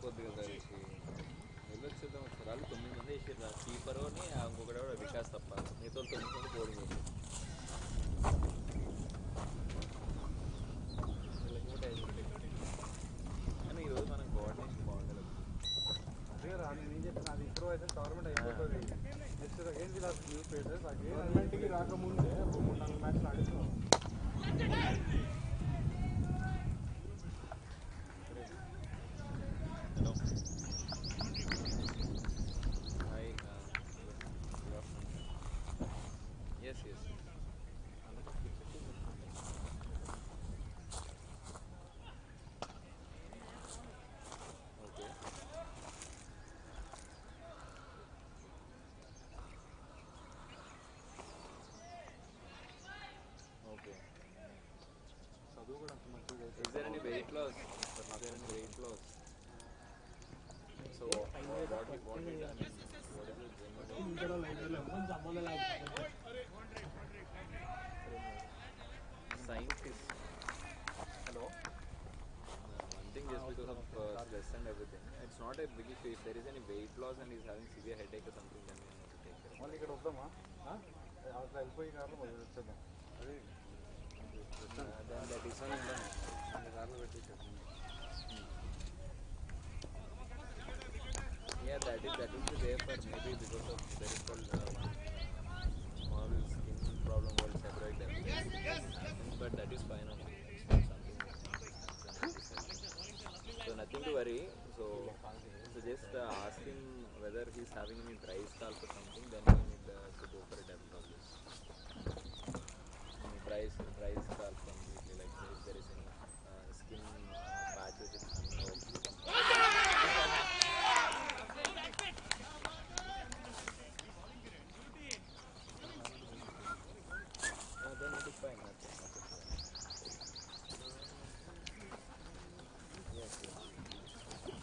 అయిపోద్ది కదా రిషి వెళ్ళొచ్చేద్దాం ఒకసారి వాళ్ళు తొమ్మిది మంది వేసారు కీపర్ అని ఇంకొకటి కూడా వికాస్ తప్ప మిగతా వాళ్ళు తొమ్మిది మంది బోర్డింగ్ వేసారు వీళ్ళకి కూడా ఐదు ఉంటాయి. కానీ ఈరోజు మనకు కోఆర్డినేషన్ బాగుండలేదు అదే రా నేను ఏం చెప్పిన అది ఇంప్రూవైజేషన్ గవర్నమెంట్ అయిపోతుంది next again will new places again గవర్నమెంట్కి రాకముందే ఒక మూడు నాలుగు మ్యాచ్లు ఆడిస్తున్నాం hello hi yes yes okay okay చదువు కూడా అంత మంచిగా Is there any weight loss? Is there any weight loss? So what what what is what is I mean what is the general scientist? Hello. one thing just because of uh, stress and everything, it's not a big issue. If there is any weight loss and he's having severe headache or something, then we have to take care. మళ్ళీ ఇక్కడ వద్దామా ఆ? అట్లా వెళ్ళిపోయి కారణం మళ్ళీ వచ్చేద్దాం అది Uh, then that is one. Then అన్ని సార్లు పెట్టేసేద్దాం Yeah, that is that will be there for maybe because of there is called uh, small skin problem called seborrheic dermatitis. But that is fine only. It's not something. So nothing to worry. So so just uh, ask him whether he's having any dry scalp or something. Then you need uh, to go for a dermatologist. Mm, Dry dry scalp completely like if there is any uh, skin uh, patches it's coming out. No, then it is fine. Nothing, nothing. Yes, yes.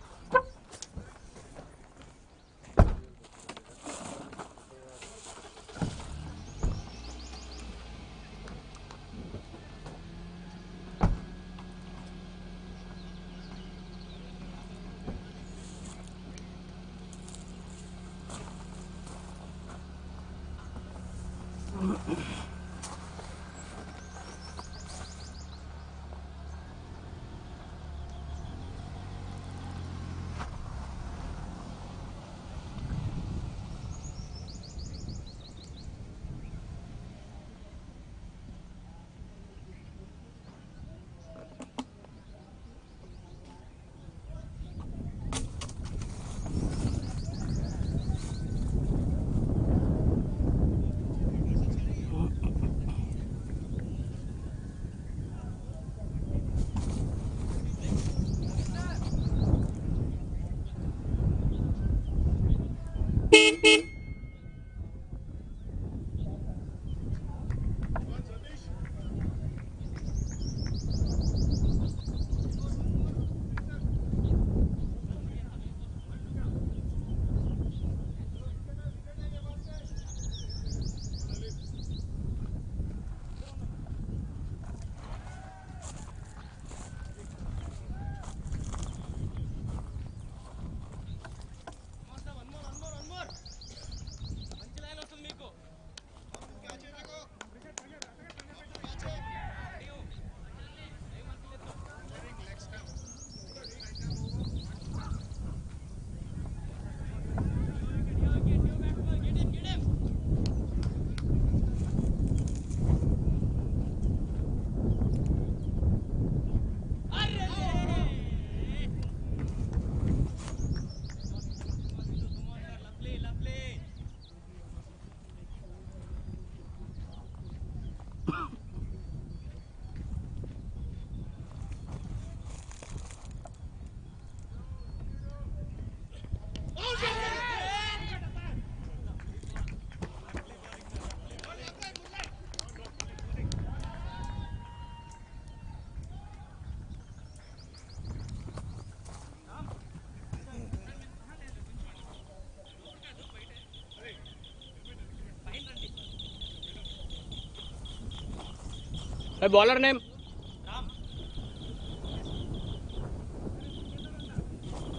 Bowler name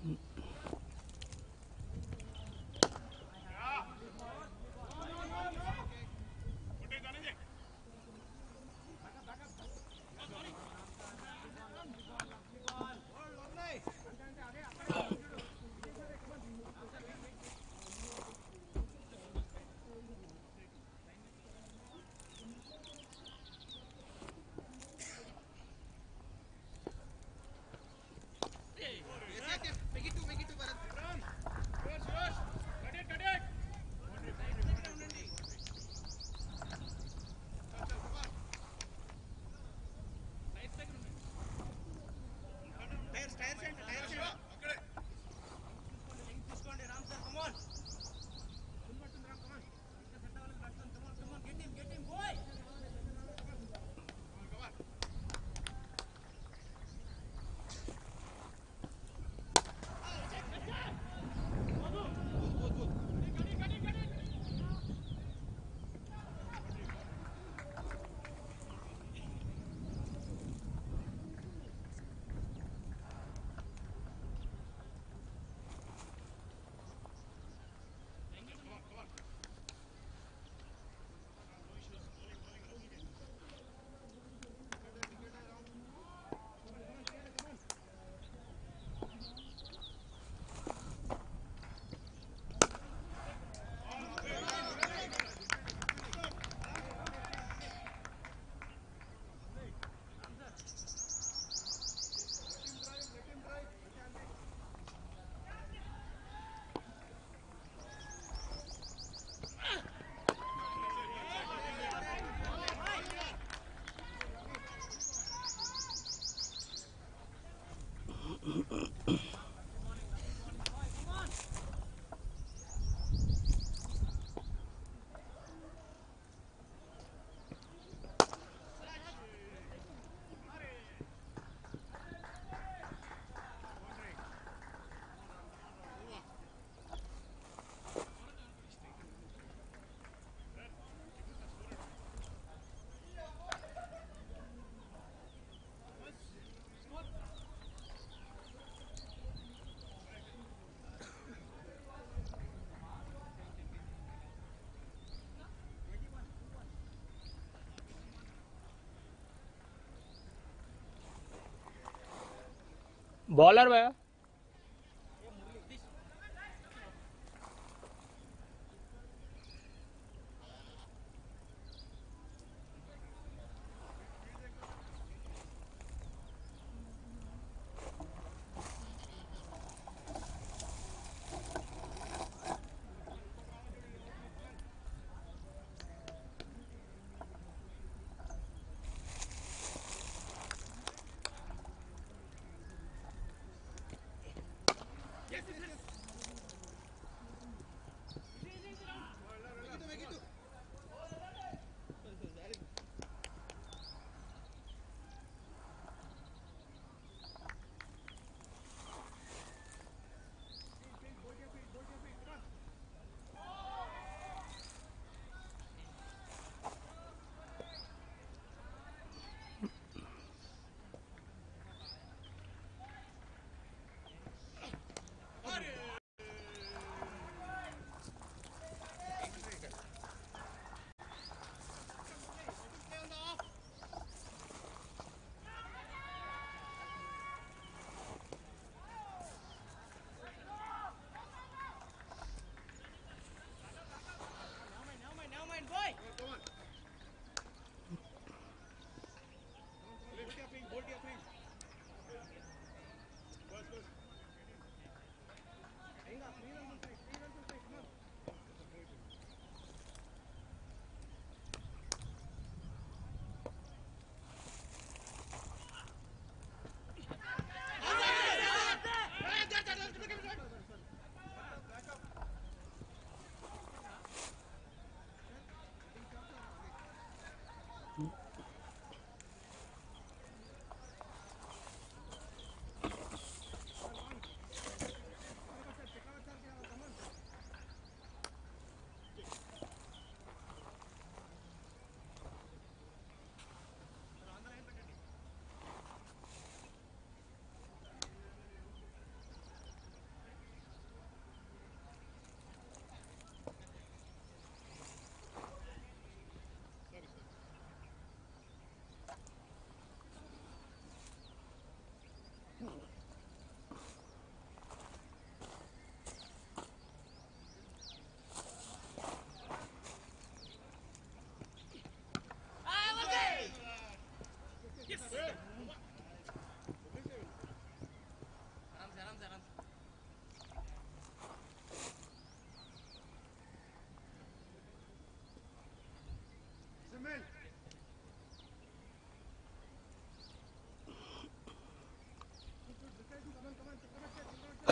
bowler भैया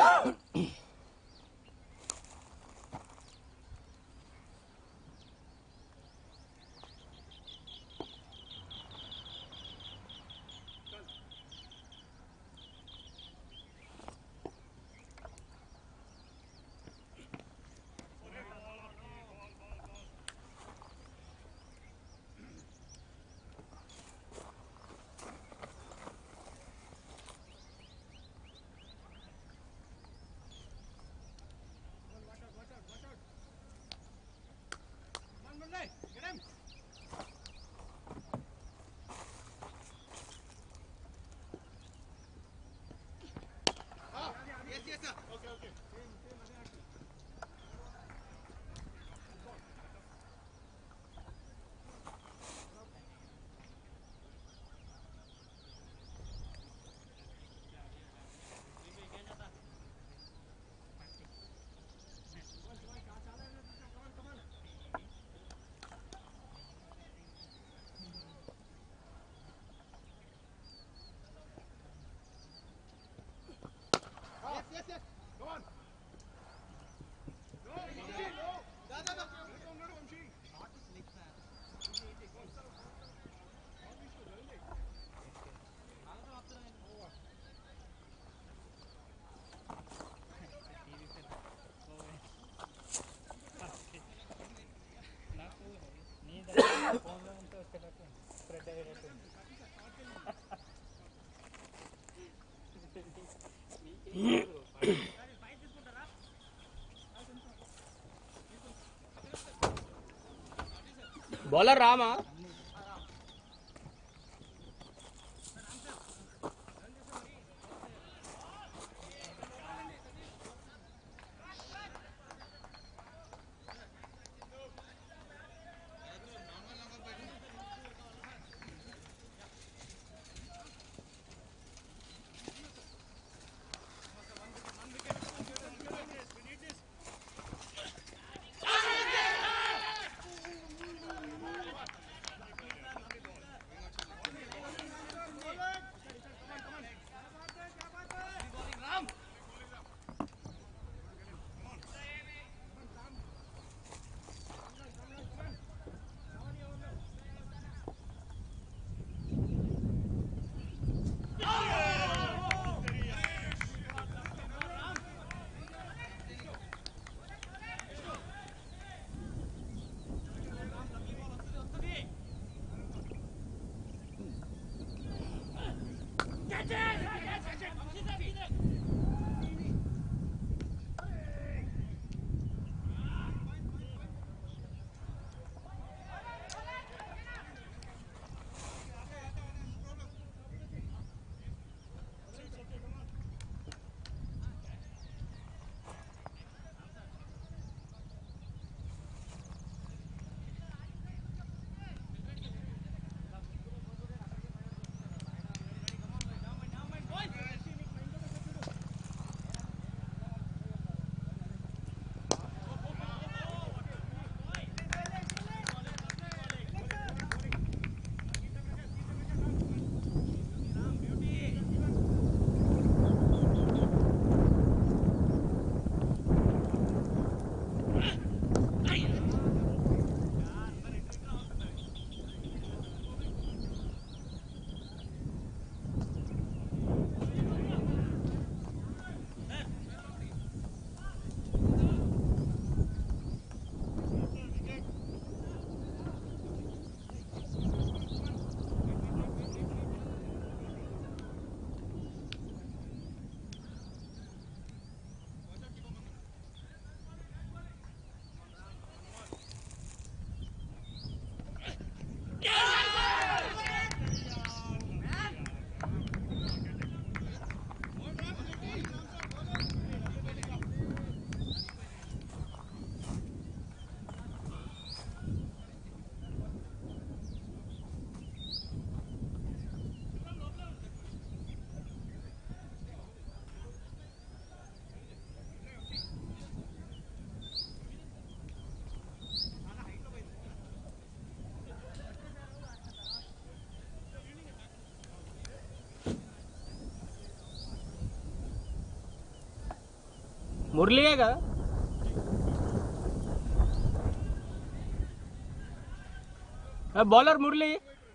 bowler Rama మురళియే కదా bowler Murali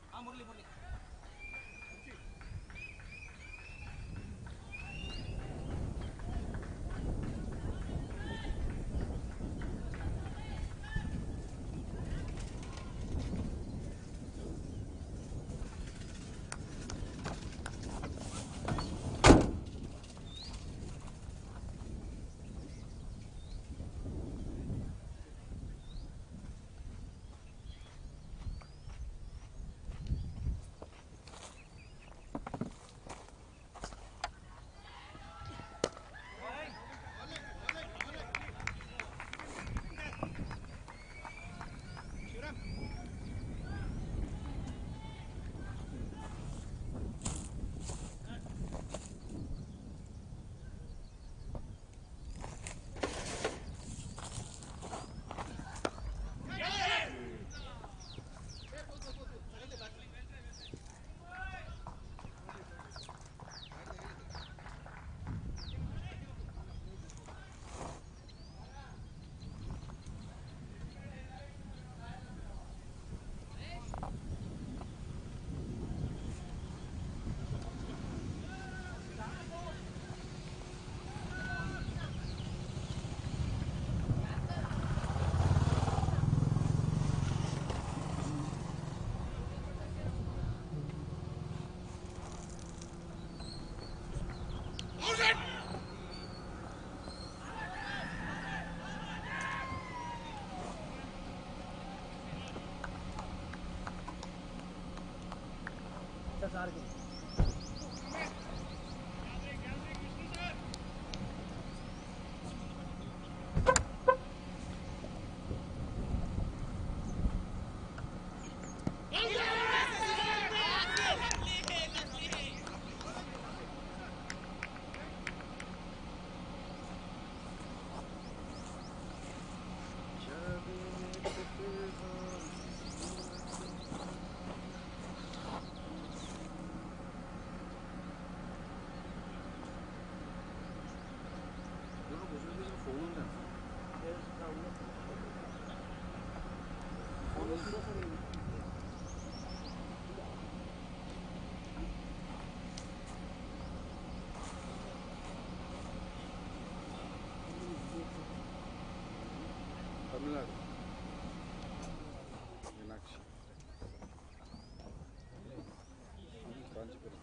Tamil Nadu Meenakshi Kanchipuram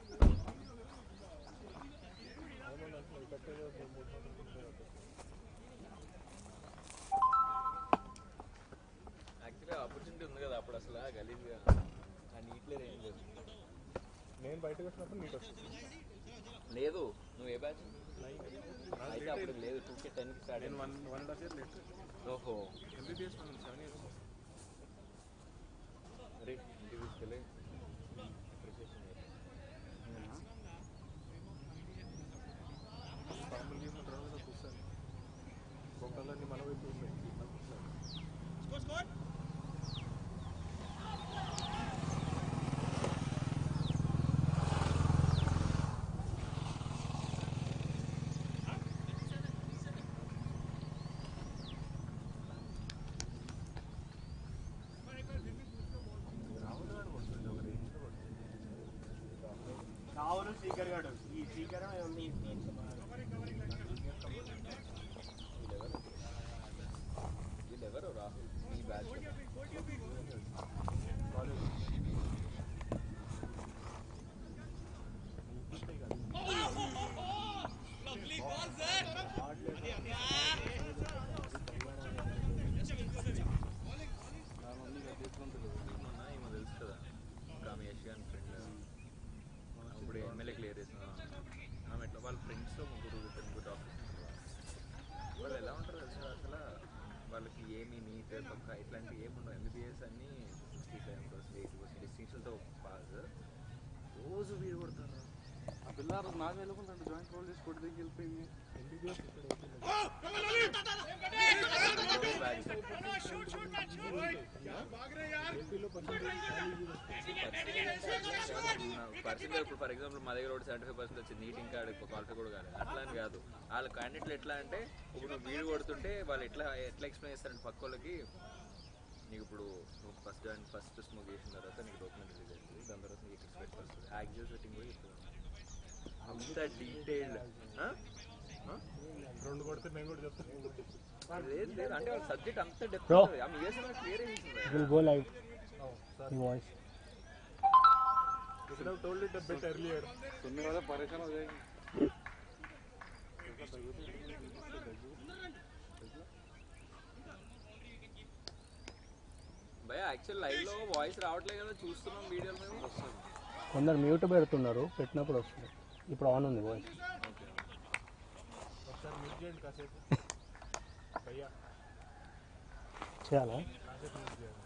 actually opportunity ఉంది కదా అప్పుడు అసలు గలీజ్గా ఆ నీట్లో ఏం లేదు నేను బయటకు వచ్చినప్పుడు నీట్ వస్తుంది లేదు నువ్వు ఏ బ్యాచ్ అయితే అప్పుడు లేదు టూ కే టెన్కి స్టార్ట్ నేను one one and half year late ఓహో ఎంబీబీఎస్ మనం సెవెన్ ఇయర్స్ అరే ఇంటికి తీసుకెళ్ళి అప్రిషియేషన్ మామూలు చేసిన తర్వాత చూస్తాను బొమ్మలన్నీ మన వైపు ఉన్నాయి కావులు స్పీకర్ గాడు ఈ స్పీకర్ వీళ్ళెవరు రాహుల్ ఈ బ్యాచ్ మొన్న ఈమె తెలుసు కదా ఒక ఆమె యశ్గాన్ ఫ్రెండ్ ఇప్పుడు ఎమ్మెల్యే క్లియర్ చేసిన ఆమె ఎట్లా వాళ్ళ ఫ్రెండ్స్ ముగ్గురు ఇద్దరు ముగ్గురు డాక్టర్స్ వాళ్ళు ఎలా ఉంటారు తెలుసా అసలు వాళ్ళకి ఏమి నీట్ తొక్క ఇట్లాంటివి ఏమి ఉండవు ఎంబీబీఎస్ అన్ని sixty five crores eighty crores డిస్టింక్షన్తో పాస్ రోజు వీడు కొడతారు ఆ పిల్ల ఇలా ఆ రోజు నాకు వెళ్ళకుండా రెండు జాయింట్ రోల్ చేసి కొట్టి దిగి వెళ్ళిపోయింది పర్సెంటేజ్ ఇప్పుడు ఫర్ ఎగ్జాంపుల్ మా దగ్గర సెవెంటీ ఫైవ్ పర్సెంట్ వచ్చింది నీట్ ఇంకా క్వాలిఫై కూడా కాలేదు అట్లా అని కాదు వాళ్ళ క్యాండిడేట్లు ఎట్లా అంటే ఇప్పుడు నువ్వు వీడు కొడుతుంటే వాళ్ళు ఎట్లా ఎట్లా ఎక్స్ప్లెయిన్ చేస్తారంటే పక్క వాళ్ళకి నీకు ఇప్పుడు నువ్వు ఫస్ట్ జాయిన్ ఫస్ట్ స్మోక్ చేసిన తర్వాత నీకు డాక్యుమెంట్ రిలీజ్ అవుతుంది దాని తర్వాత నీకు ఎక్స్పెక్ట్ వస్తుంది యాక్సిల్ సెట్టింగ్ కూడా చెప్తుంది అంత డీటెయిల్డ్ రెండు కొడితే నేను కూడా చెప్తాను లేదు లేదు అంటే వాళ్ళ సబ్జెక్ట్ అంత డెప్త్ Bro. ఆమె ఇయర్స్ క్లియర్ అయింది విల్ గో లైవ్ ఈ voice should have told it a bit earlier. तुमने वाला परेशान हो जाएंगे భయ యాక్చువల్ లైవ్ లో వాయిస్ రావట్లేదు కదా చూస్తున్నాం వీడియోలు మేము కొందరు మ్యూట్ పెడుతున్నారు పెట్టినప్పుడు వస్తుంది ఇప్పుడు ఆన్ ఉంది వాయిస్ ఒకసారి మ్యూట్ చేయండి కాసేపు భయ్యా చేయాలా కాసేపు మ్యూట్ చేయండి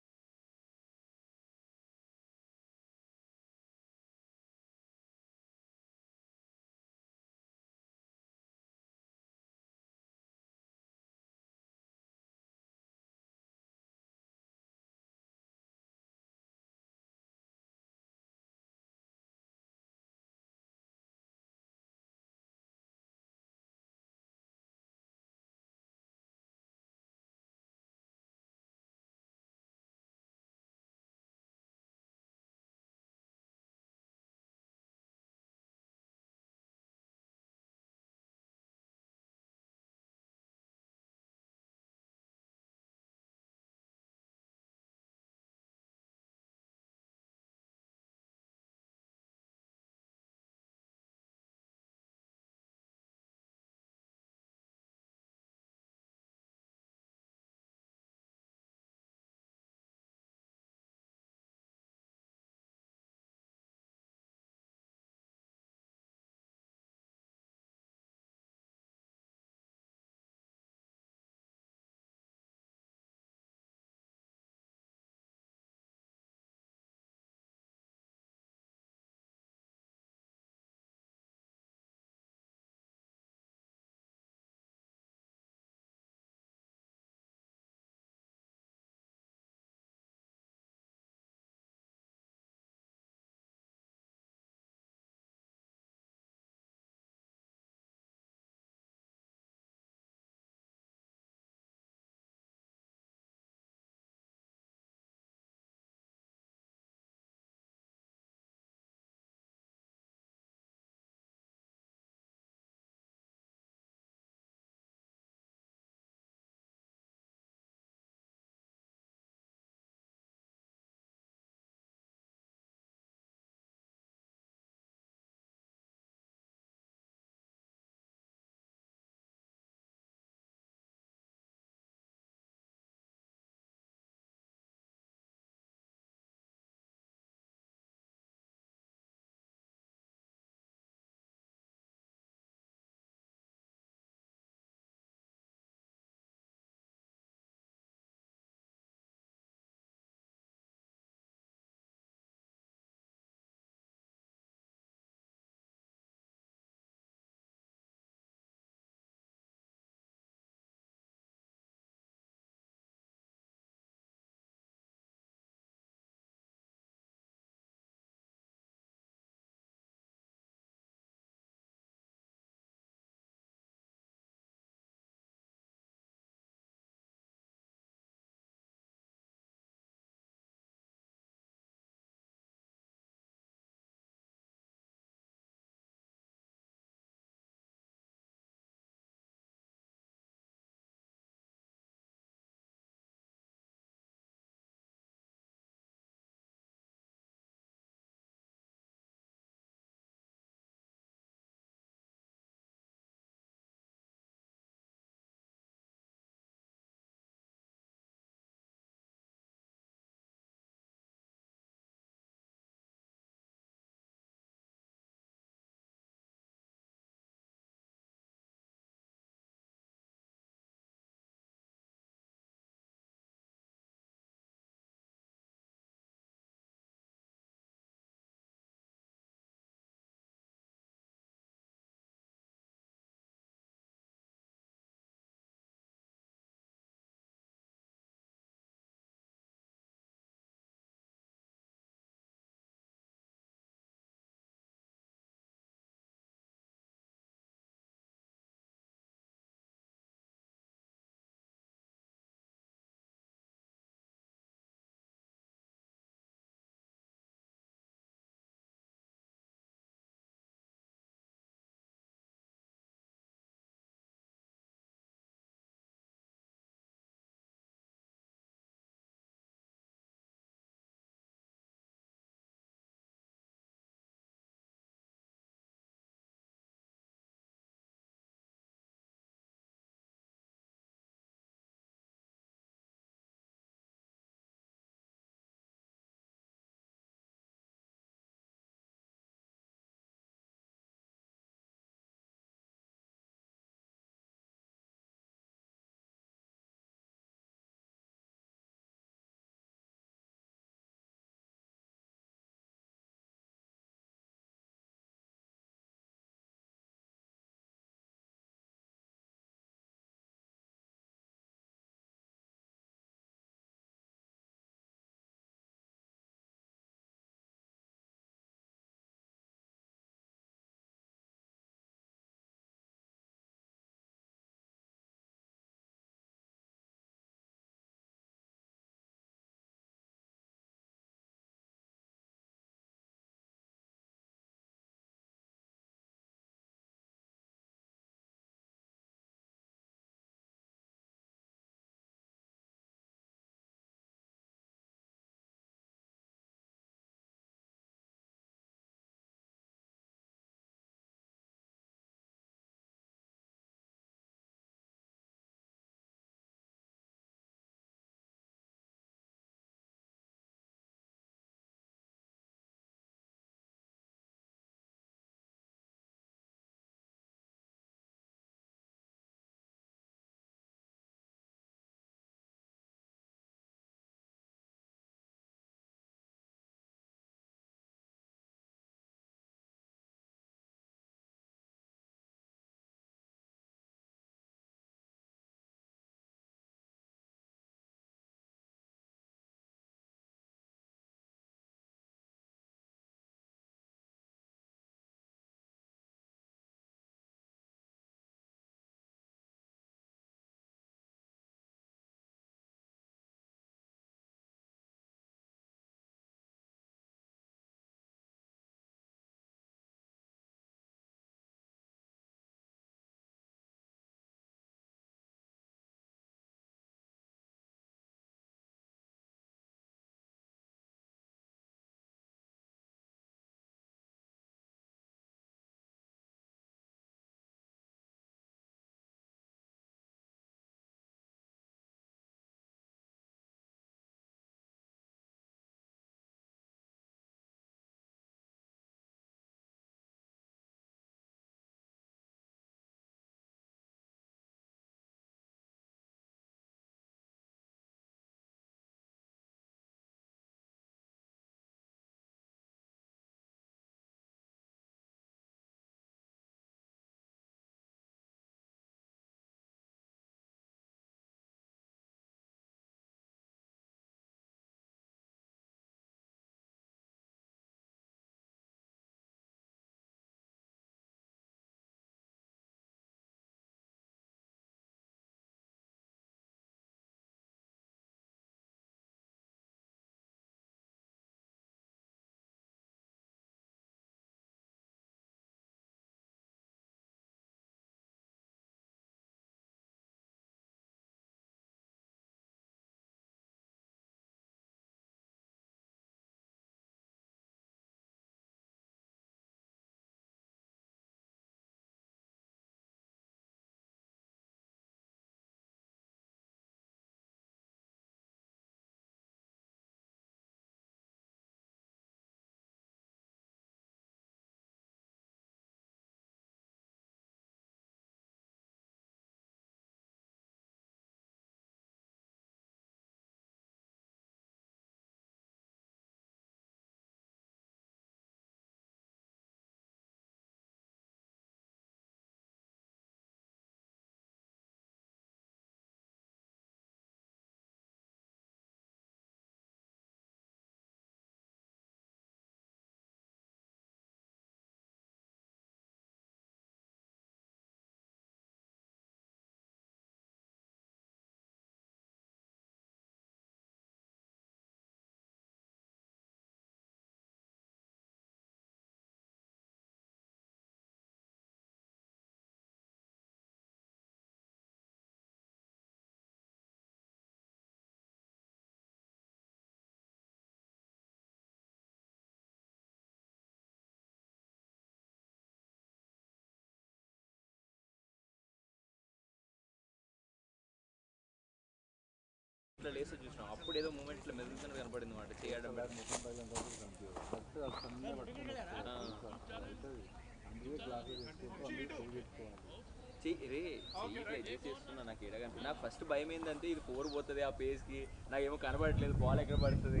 ఇట్లా లేస్తే చూసినాం అప్పుడు ఏదో మూమెంట్ ఇట్లా మెదులుతున్నట్టు కనపడింది అనమాట చేయడం ముఖం పగిలిన రోజు కనిపించదు ఫస్ట్ అది సన్నగా పట్టుకొని వస్తుంది. అవుతుంది అందుకే గ్లాసెస్ వేసుకుంటూ అందుకే చెయ్యి పెట్టుకోవాలి చెయ్యి రే చెయ్యి ఇట్లా ఇదే చేస్తున్నా నాకు ఎడ కనిపి నాకు ఫస్ట్ భయం ఏంటంటే ఇది ఫోర్ పోతుంది ఆ పేస్కి నాకేమో కనబడట్లేదు బాల్ ఎక్కడ పడుతుంది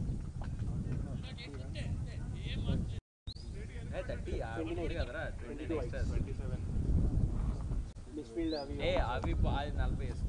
థర్టీ కదరా twenty extra twenty seven misfield అవి ఏ అవి పా- అది నలభై వేసుకో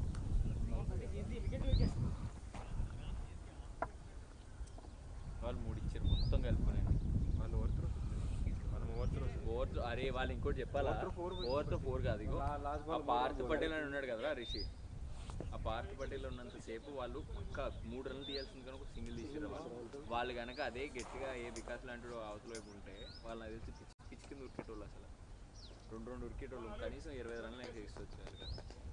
వాళ్ళు మూడు ఇచ్చారు మొత్తం కలుపుకునేది వాళ్ళు ఓవర్త్రో మనం ఓవర్త్రో ఓవర్ అరే వాళ్ళు ఇంకోటి చెప్పాలా Overthrow four పోయింది. ఓవర్తో ఫోర్ కాదు ఇగో La- last ఆ ball పార్థ్ మూడు పటేల్ అని ఉన్నాడు కదరా రిషి ఆ పార్థ్ పటేల్ ఉన్నంత సేపు వాళ్ళు పక్క మూడు రన్లు తీయాల్సింది కనుక సింగిల్ తీసారు వాళ్ళు వాళ్ళు కనుక అదే గట్టిగా ఏ వికాస్ లాంటి అవతల వైపు ఉంటే వాళ్ళు నాకు తెలిసి పిచ్ పిచ్ కింద ఉరికేటోళ్ళు అసలు రెండు రెండు ఉరికేటోళ్ళు కనీసం ఇరవై ఐదు రన్లు చేసి వచ్చారు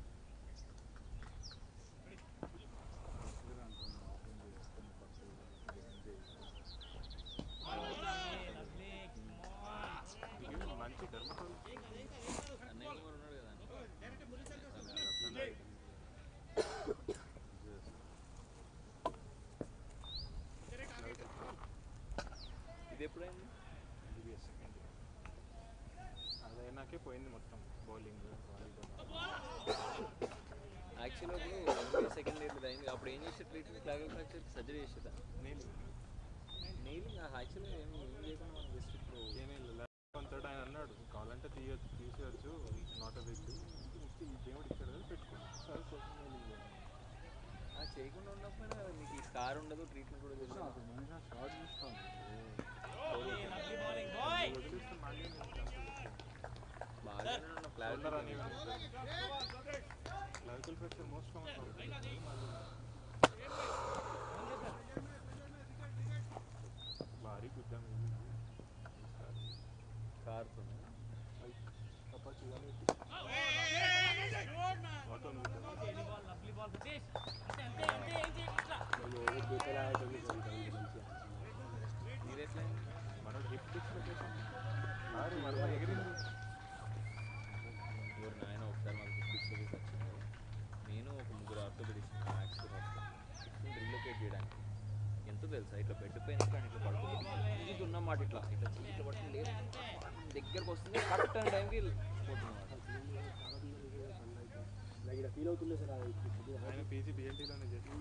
మంచి ధర్మకోల్ అన్నయ్య కూడా ఉన్నాడు కదా ఇది ఎప్పుడైంది ఇది సెకండ్ అదైనాకే పోయింది మొత్తం బౌలింగ్ వాలీబాల్ యాక్చువల్గా సెకండ్ ఇయర్ అయింది అప్పుడు ఏం చేసే ట్రీట్మెంట్ క్లాగల్ ఫ్రాక్చర్ సర్జరీ చేసేదా నేను నెయిలింగ్ యాక్చువల్గా ఏం ఏం చేయకుండా మనం జస్ట్ ఇప్పుడు ఏమేం అంతటా ఆయన అన్నాడు కావాలంటే తీయచ్చు తీసేయచ్చు నాట్ అ బిగ్ ఈ దేవుడు ఇచ్చాడు కదా పెట్టుకోండి సరే సోషల్ మీడియా ఆ చేయకుండా ఉన్నప్పుడు నీకు ఈ స్కార్ ఉండదు ట్రీట్మెంట్ కూడా తెలియదు షార్ట్ చూస్తాను వదిలేస్తే మళ్ళీ బాగానే ఉన్న షోల్డర్ అని క్లారిటీ క్లారికల్ ఫ్రాక్చర్ మోస్ట్ కామన్ భారీ గుద్దాం కారుతో అపాచి ఆటో ఇది ఎట్లా అయింది? మనోడు హిప్ డిస్లొకేషన్ భారీ మరణ ఎగిరింది ఎవరు నాయన ఒకసారి మాకు ఫిఫ్టీ సర్వీస్ వచ్చింది నేను ఒక ముగ్గురు ఆర్థోపెడిక్స్ మ్యాక్స్ రిలోకేట్ చేయడానికి ఎంత తెలుసా ఇట్లా బెడ్ పైన కానీ ఇట్లా పడుతుంది ఇది ఉన్నమాట ఇట్లా ఇట్లా చెయ్యి ఇట్లా పడుతుంది లేదు దగ్గరకు వస్తుంది కరెక్ట్ అనే టైంకి పోతున్నమాట ఇక్కడ ఫీల్ అవుతుండే సార్ అది ఆయన పీజీ బిఎల్టీలోనే చేసి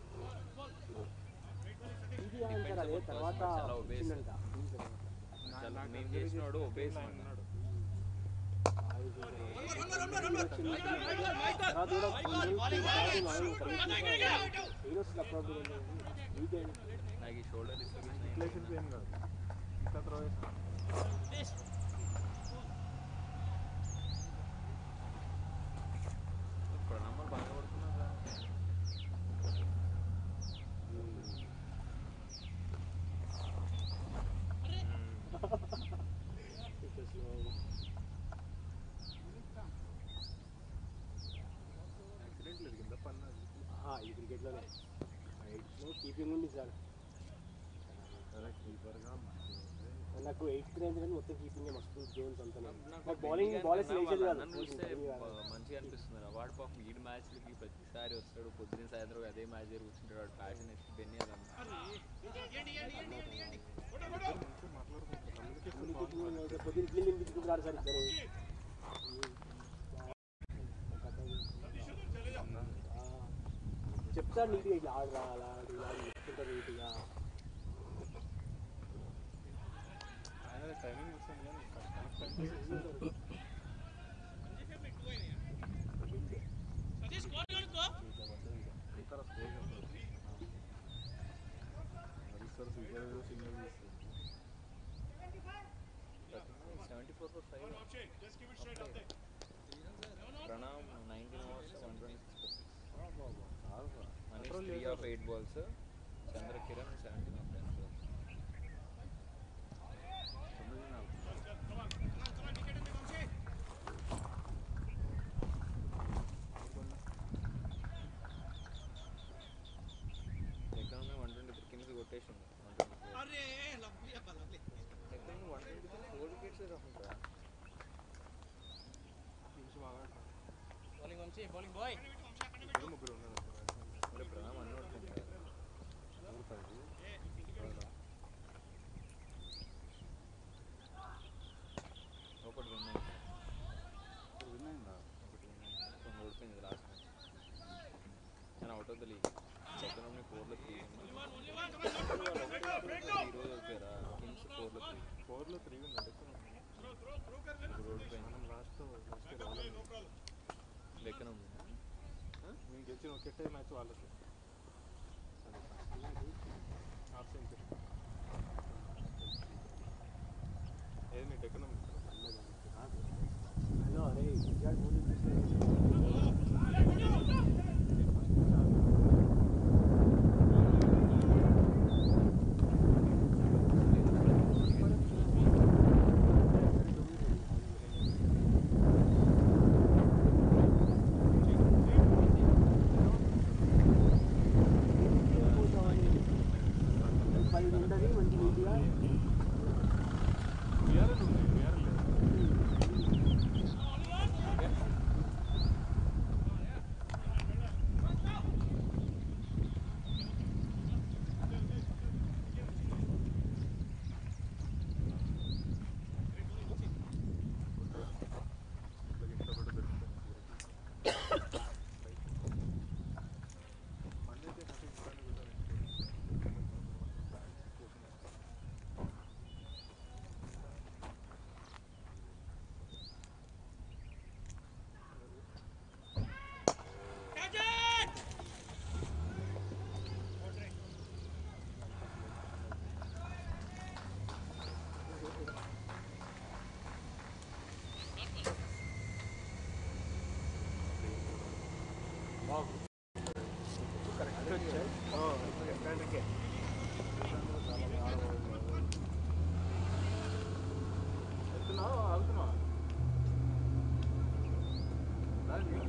ఇది ఆయన సార్ అదే తర్వాత చాలా obese. వచ్చిందంట చాలా మేము చేసినాడు ఒబేస్ అన్నాడు తర్వాత కూడా కొన్ని రోజులు కాదు, నాలుగు కరెక్ట్ హీరోస్ అప్పుడప్పుడు వీకెండ్ నాకు ఈ షోల్డర్ డిస్లొకేషన్ ఏం కాదు ఇట్లా త్రో చేసిన ప్రణామాలు బాగా పడుతున్నారా యాక్సిడెంట్ లేదు కింద పన్నది ఈ క్రికెట్లోనే ఎయిట్లో కీపింగ్ ఉంది సార్ అదే కీపర్గా నాకు ఎయిత్ రేంజ్ కానీ మొత్తం కీపింగ్ మస్తు జోన్స్ అంతా నాకు నాకు బౌలింగ్ బౌలర్స్ వేసేది కాదు నన్ను చూస్తే బా- మంచిగా అనిపిస్తుంది రా. వాడు పాపం ఈడు మ్యాచ్లకి ప్రతిసారి వస్తాడు పొద్దున్న సాయంత్రం అదే మ్యాచ్ దగ్గర కూర్చుంటాడు వాడు ప్యాషన్ ఎత్తి బెన్నీ అదమ్మా మంచిగా మాట్లాడుకుంటారు కమ్యూనికేషన్ బాగుంది పొద్దున్న ఇడ్లీ తినిపించుకుంటారు సార్ ఇద్దరు ఆ, చెప్తాడు నీట్గా ఇట్లా ఆడరా అలా ఇలా అని చెప్తుంటారు నీట్గా ఆయన టైమింగ్ చూస్తాను కానీ కనెక్ట్ అయితే seventy four four five Pranam nineteen overs one twenty six Manish three of eight balls Chandra Kiran seventeen of ten balls ఎక్కడ వన్ ట్వంటీ త్రీ కింగ్స్ కొట్టేసింది ఎక్కడ one twenty three four wickets రాకుండా టీమ్స్ బాగా ఆడతారు. బౌలింగ్ వంశీ బౌలింగ్ బాయ్ ఇద్దరు ముగ్గురు ఉన్నారు అప్పుడే ప్రణామం అన్నీ ఉంటుంది ఊరుతుంది ఎవరా? ఒకటి విన్ అయింది ఇప్పుడు విన్ అయిందా ఒకటి విన్ అయింది కొన్ని ఓడిపోయింది లాస్ట్ మ్యాచ్ కానీ out of the league second ఫోర్లో త్రీ ఈ రోజు ఓడిపోయారా కింగ్స్ ఫోర్లో త్రీ ఫోర్లో త్రీ ఉంది ఇప్పుడు ఓడిపోయింది మనం లాస్ట్ లాస్ట్ ఇయర్ వాళ్ళని లెక్కన ఉంది మేము గెలిచిన ఒకటే మ్యాచ్ వాళ్ళకి హాఫ్ సెంచరీ ఏది మీకు ఎకనామిక్ హలో అరే విరాట్ కోహ్లీ పది ఉండదు మంచి నీట్గా విఆర్ఎల్ ఉంది విఆర్ఎల్ లేదు ఇట్లా ఇంట్లో కూడా దొరుకుతుంది మంది అయితే నాకు ఇస్తాను కూడా వెళ్తున్నావా ఆగుతున్నావా దానికి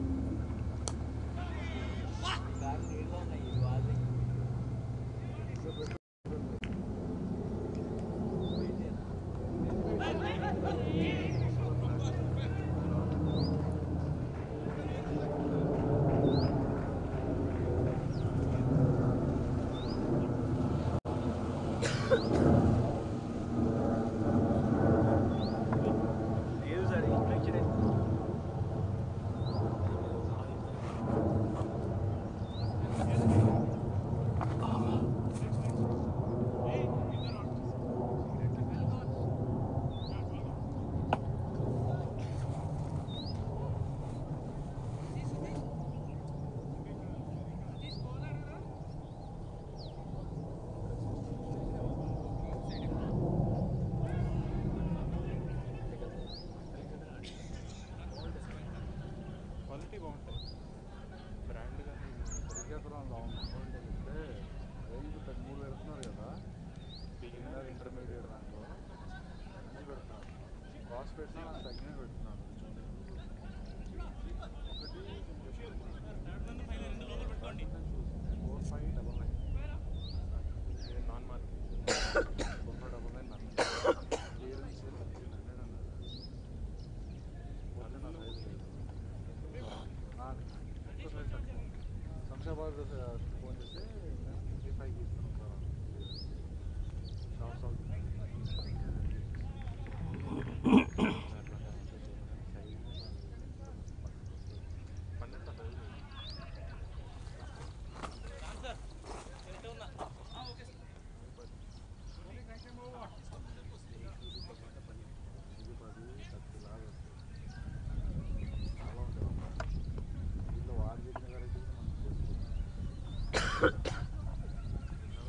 క్వాలిటీ బాగుంటాయి బ్రాండ్ కానీ పరిగెత్తడం బాగుంటుంది చెప్తే రేంజ్ పెద్ద మూడు పెడుతున్నారు కదా బిగినర్ ఇంటర్మీడియట్ దాంట్లో అన్నీ పెడుతున్నారు కాస్ట్ పెట్టినా తగ్గిన పెడుతున్నారు ఒకటి four five double nine non market four five double nine నన్ను క్లియరెన్స్ ఫిఫ్టీన్ హండ్రెడ్ అన్నారు పోతే నా సైజు లేదు నా ఎక్కువ సైజ్ తక్కువ శంషాబాద్ ఫోన్ చేస్తే ఫిఫ్టీ ఫైవ్కి ఇస్తున్నాం సార్ షాప్ షాప్ పన్నెండు సైజు ఇది పది థర్టీ లాగా చాలా ఉంటుంది దీంట్లో వారు చెప్పిన కరెక్ట్ మనం చేసుకుంటాం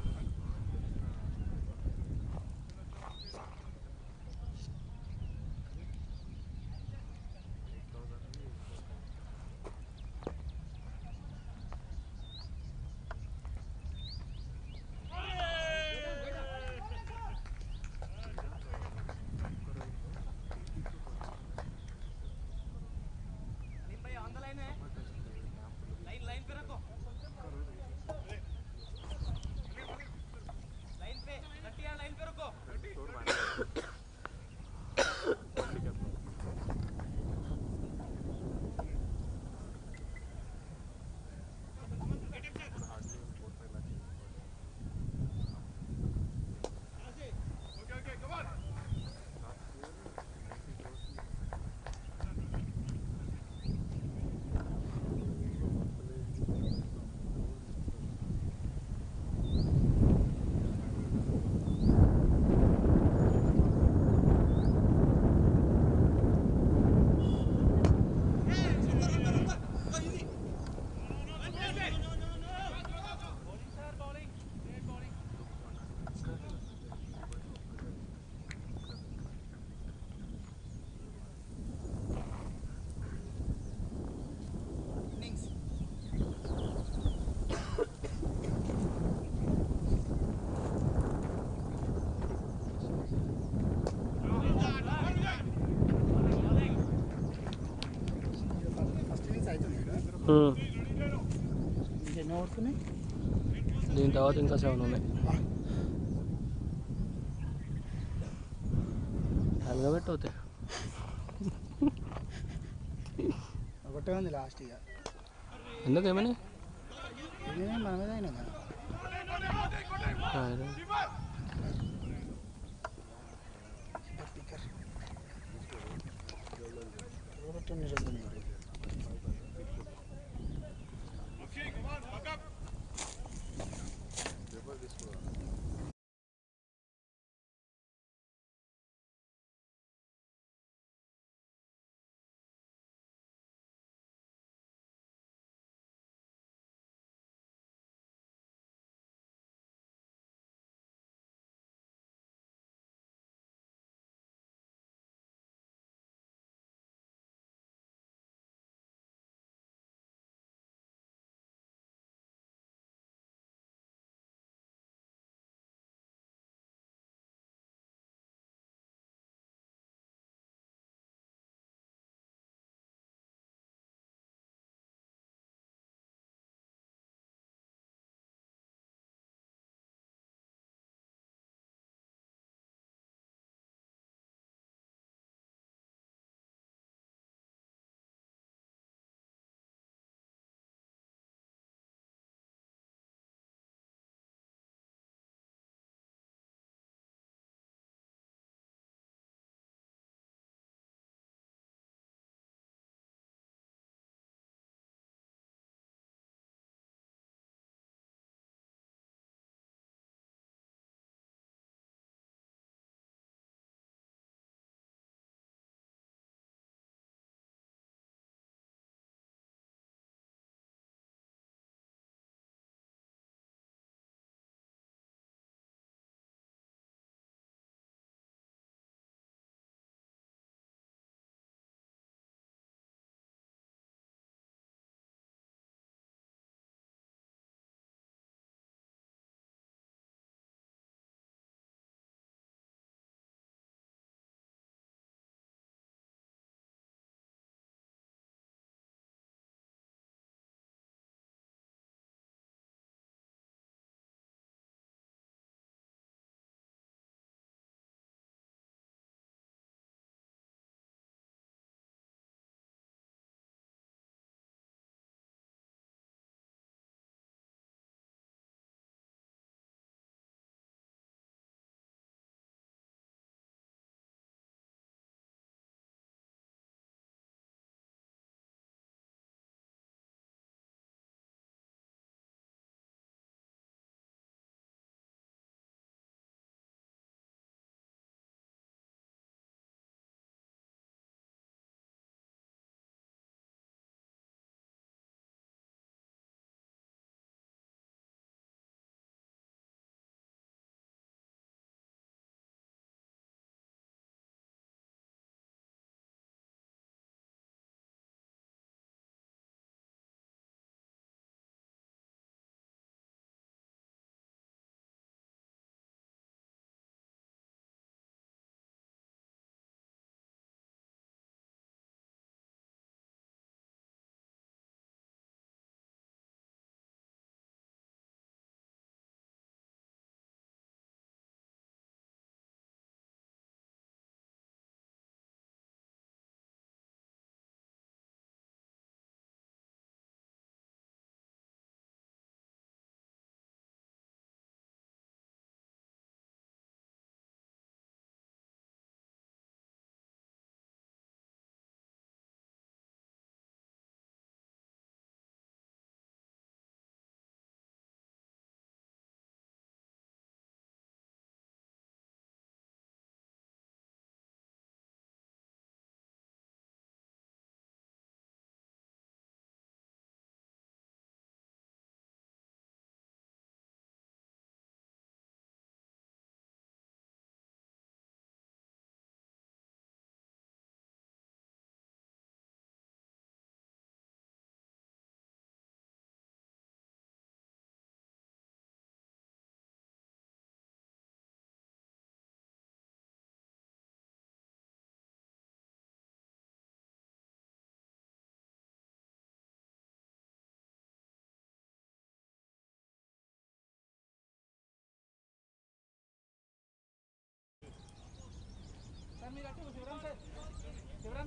ఉమ్. ఇంకెన్ని పడుతున్నాయి దీని తర్వాత ఇంకా సెవెన్ ఉన్నాయి అలగబెట్టి అవుతాయి ఒకటే ఉంది లాస్ట్ ఇక ఎందుకు ఏమని ఇది మన మీద అయినా కదా స్పీకర్ ఒకటి ఉంది రెండు ఉన్నాయి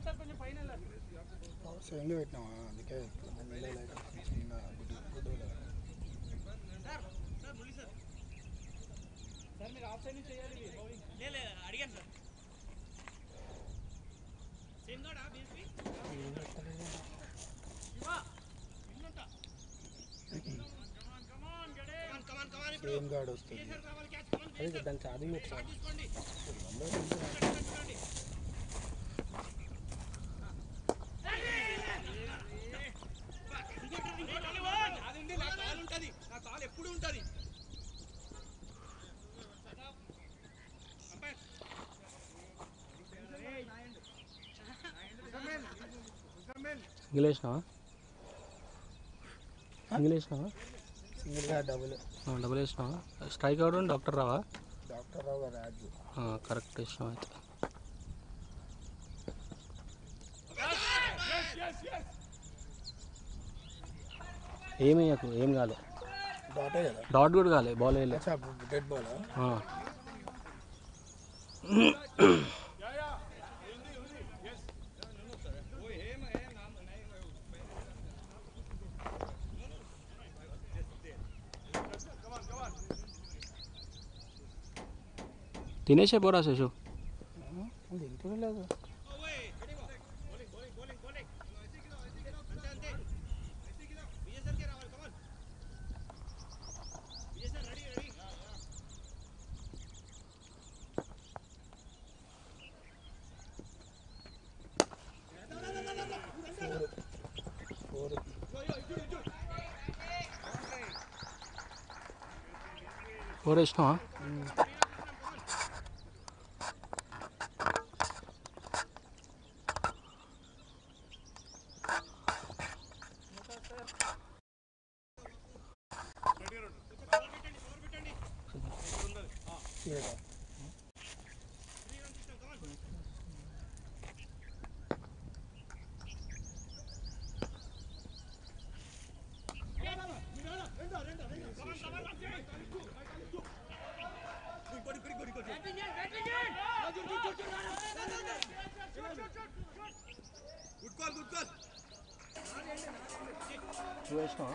సెవెన్లో పెట్టినావా అందుకే నీళ్ళ లైట్ వస్తుంది. చిన్న గుడ్డు గుడ్డు లేదా. సేమ్ గార్డ్ వస్తుంది అదే దానికి ఛార్జింగ్ పెట్టాలి సింగిల్ వేసినావా సింగిల్ వేసినావా సింగిల్ గార్డ్ డబుల్ డబుల్ వేసినావా స్ట్రైక్ అవుట్ డాక్టర్ రావా డాక్టర్ రావు గారు రాజు కరెక్ట్ వేసినావు అయితే ఏమయ్యకు ఏం కాలే డాటే కదా డాట్ కూడా కాలే బాల్ వేయలే అచ్చా డెడ్ బాల్ ఆ. తినేసే పోరా శశు తింటూనే లేదు ఫోర్ ఫోర్ వేసినావా ఏడా టూ వేసినావా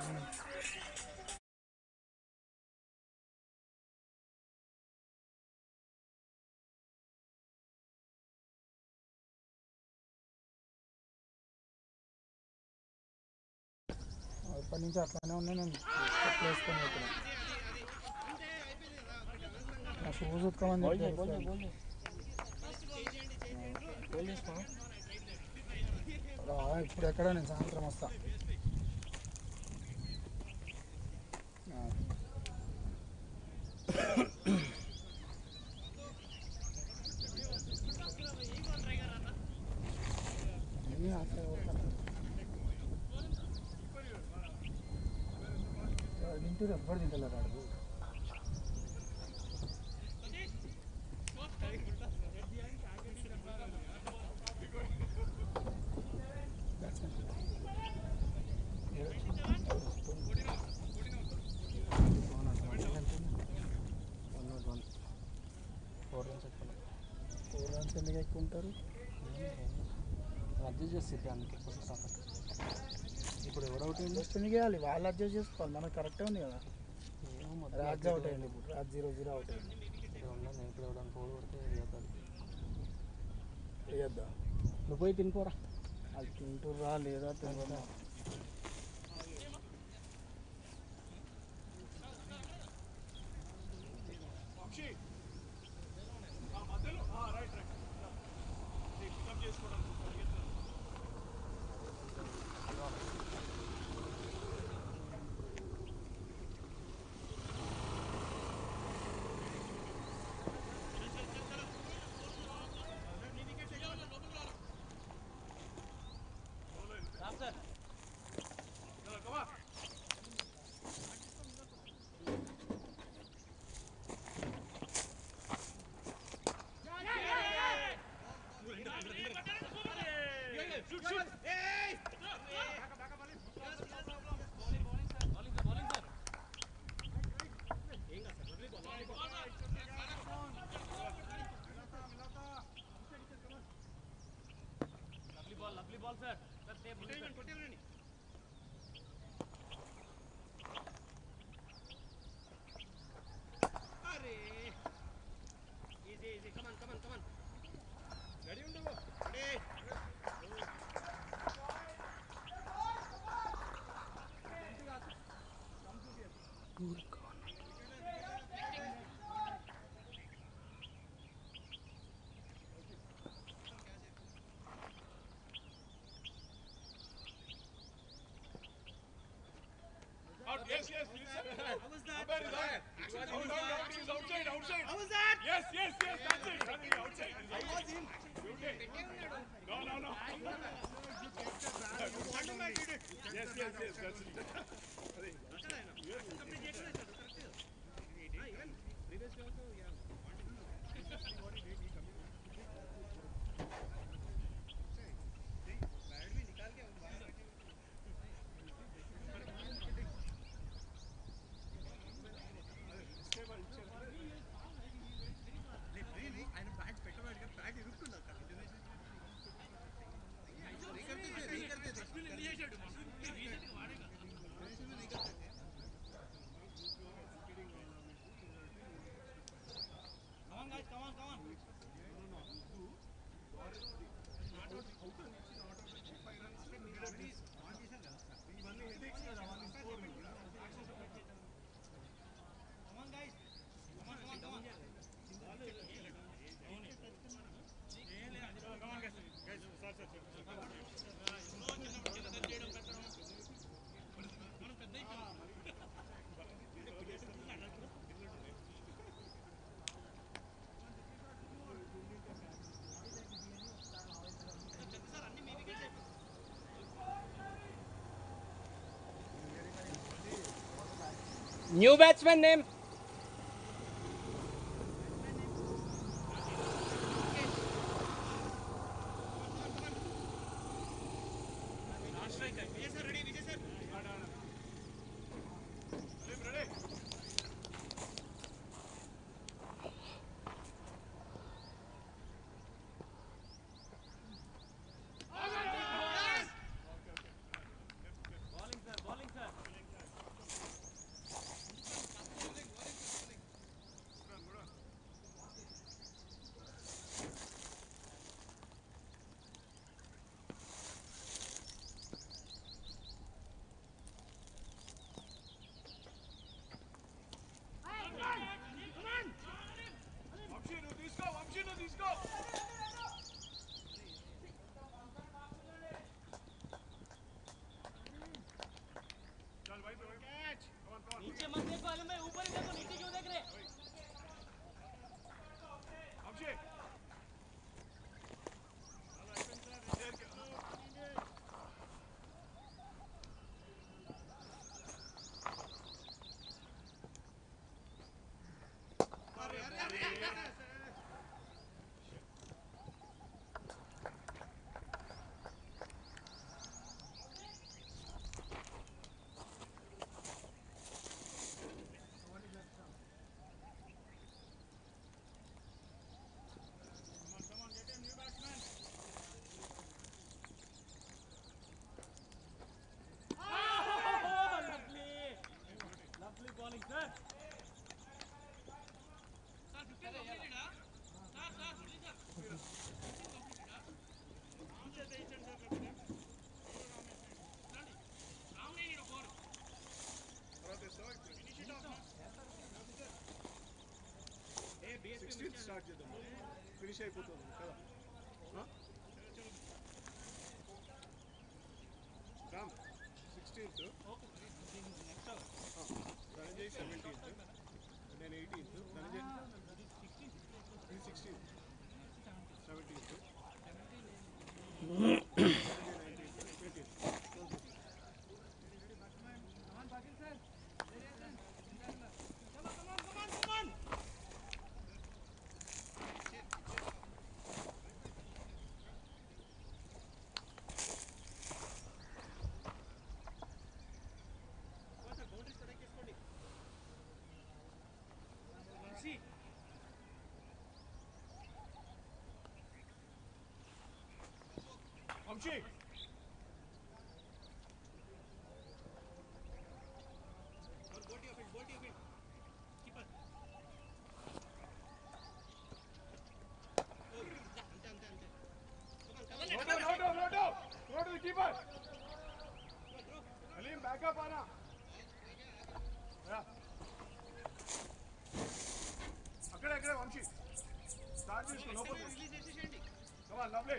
ఇప్పటి నుంచి అట్లానే ఉన్నాయి నేను చెప్పులు వేసుకొని పోతున్నా నా షూస్ ఉతుకోమని చెప్పి రా, ఇప్పుడు ఎక్కడ నేను సాయంత్రం వస్తా ఆ. అన్నీ అట్లే పోతాను. వాడు తింటారు ఎవ్వరు తింటలేరు వాడు one not one four runs ఎక్కువ ఫోర్ రన్స్ ఎందుకు ఎక్కువ ఉంటారు అడ్జస్ట్ చేస్తే అందుకే కొంచెం సఫర్ ఇప్పుడు ఎవరు అవుట్ అయింది జస్ట్ ఎందుకు వేయాలి వాళ్ళు అడ్జస్ట్ చేసుకోవాలి మనకు కరెక్టే ఉంది కదా ఏమో మొత్తం రాజ్ అవుట్ అయింది ఇప్పుడు రాజ్ జీరో జీరో అవుట్ అయింది ఇక్కడ ఉన్నా నేను ఇప్పుడు ఎవడని ఫోర్ కొడితే వేయద్దు వేయద్దా నువ్వు పోయి తినిపోరా అది తింటుర్రా లేదా తినరా New batsman name. नीचे मत देखो आलम भाई ऊपर ही देखो नीचे क्यों देख रहे సిక్స్టీన్త్ స్టార్ట్ చేద్దాం ఫినిష్ అయిపోతుంది కదా ఆ? రామ్ సిక్స్టీన్త్ ధనంజయ్ సెవెంటీన్త్ నేను ఎయిటీన్త్ ధనంజయ్ ఇది sixteenth seventeenth Vamshi No, no, no, no, no, no. Go to the keeper. Alim, back up, Anna. Yeah. అక్కడే అక్కడే వంశీ స్టార్ట్ చేసుకో లోపల కమాన్ లవ్లీ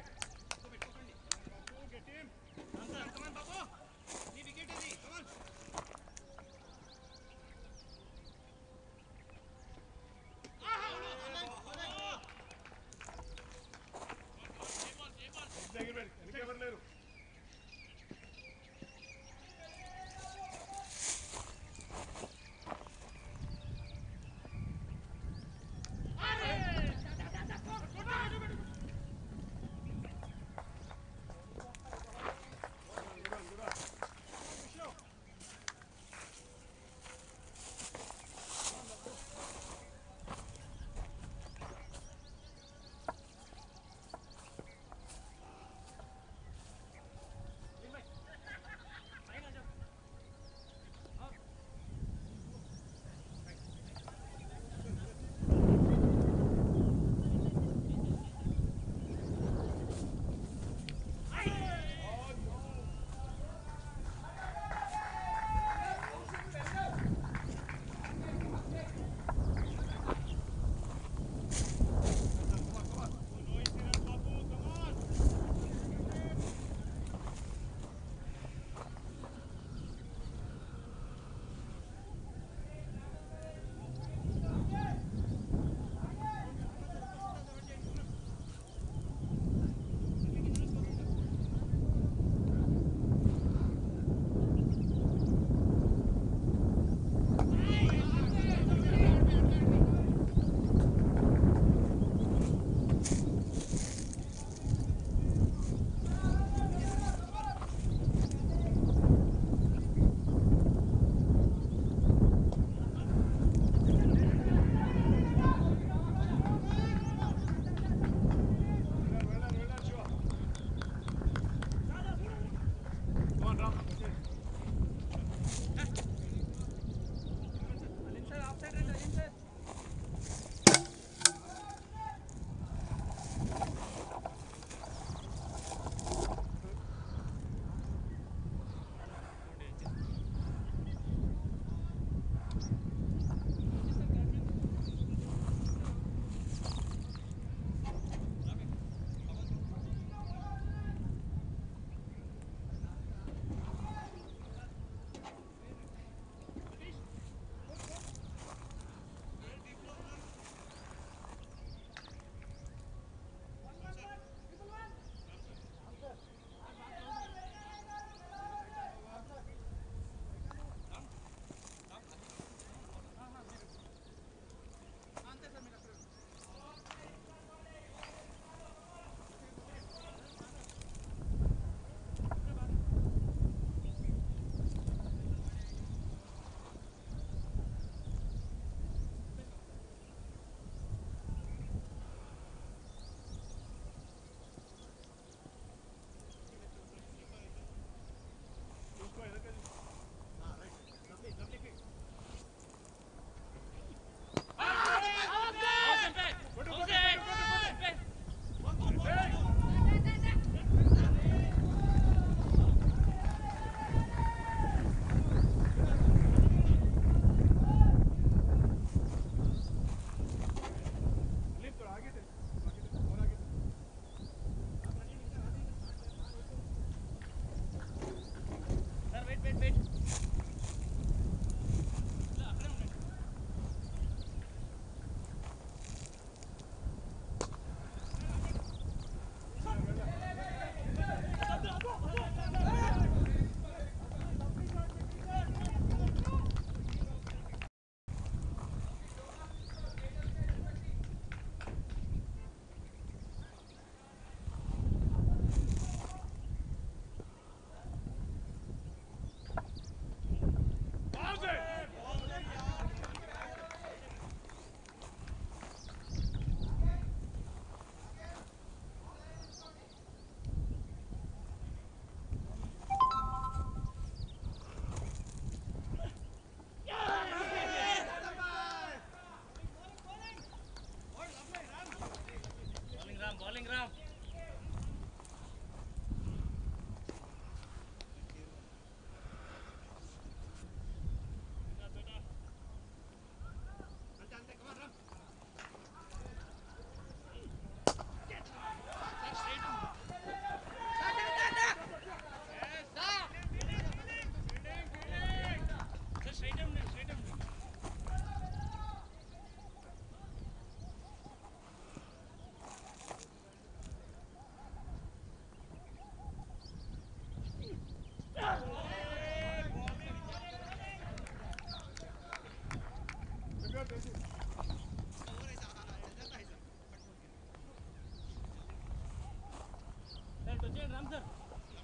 సార్ ఇటు వచ్చేయండి రామ్ సార్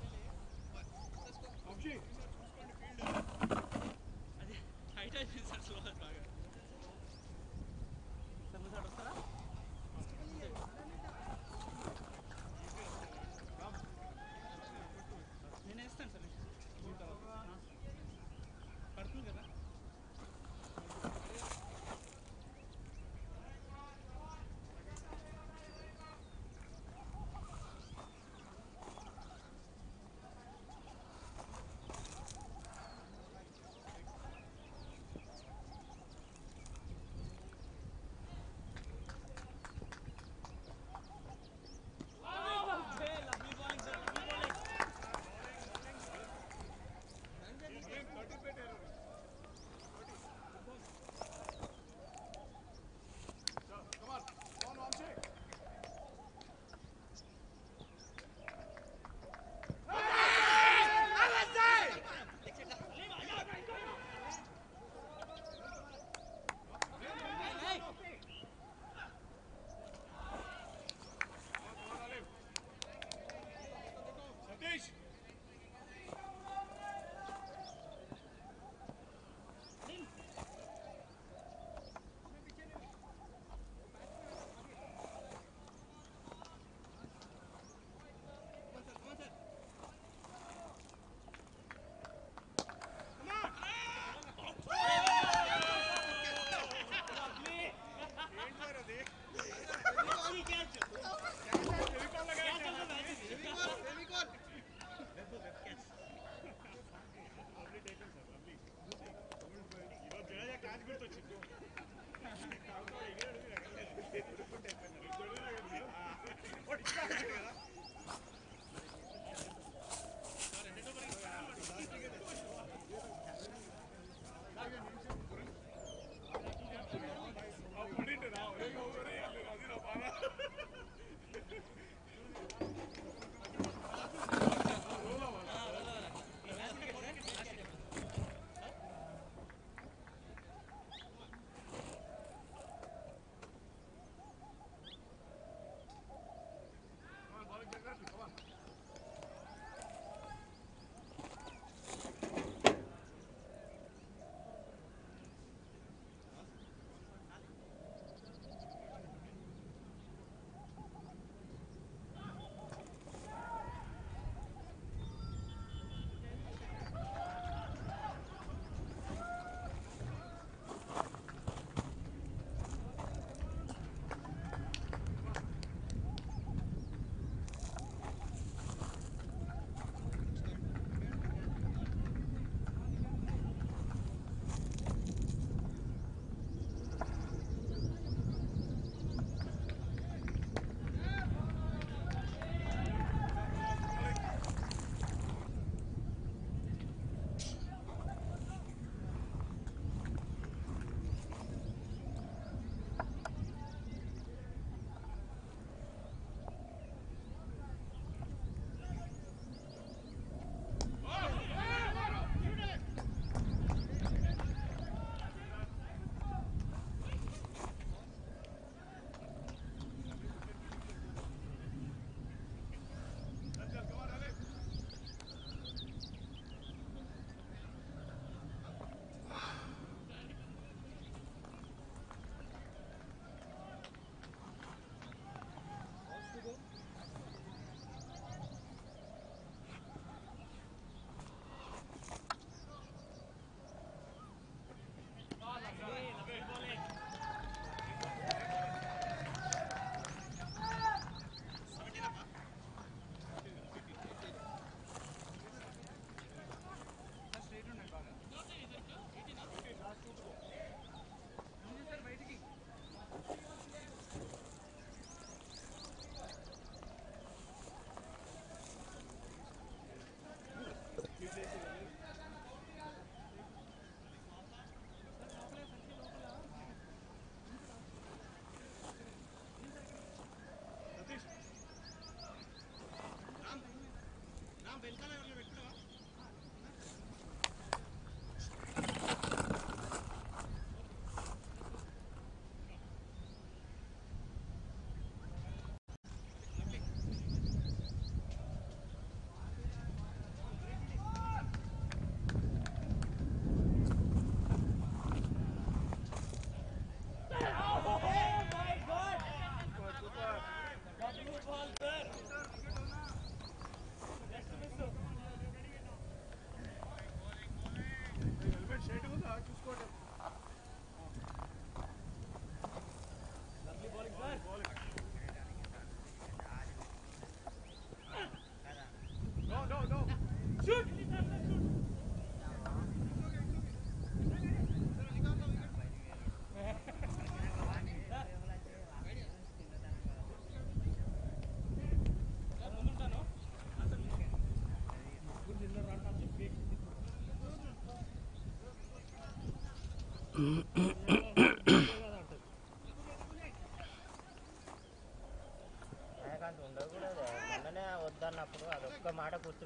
అది హైట్ అయిపోయింది సార్ స్లో బాగా సార్ మీరు సార్ వస్తారా నేను వేస్తాను సార్ పడుతుంది కదా lovely bowling sir lovely bowling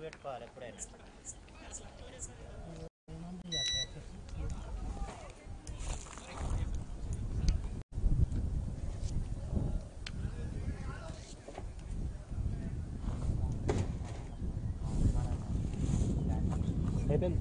పెట్టుకోవాలి ఎప్పుడైనా అయిపోయింది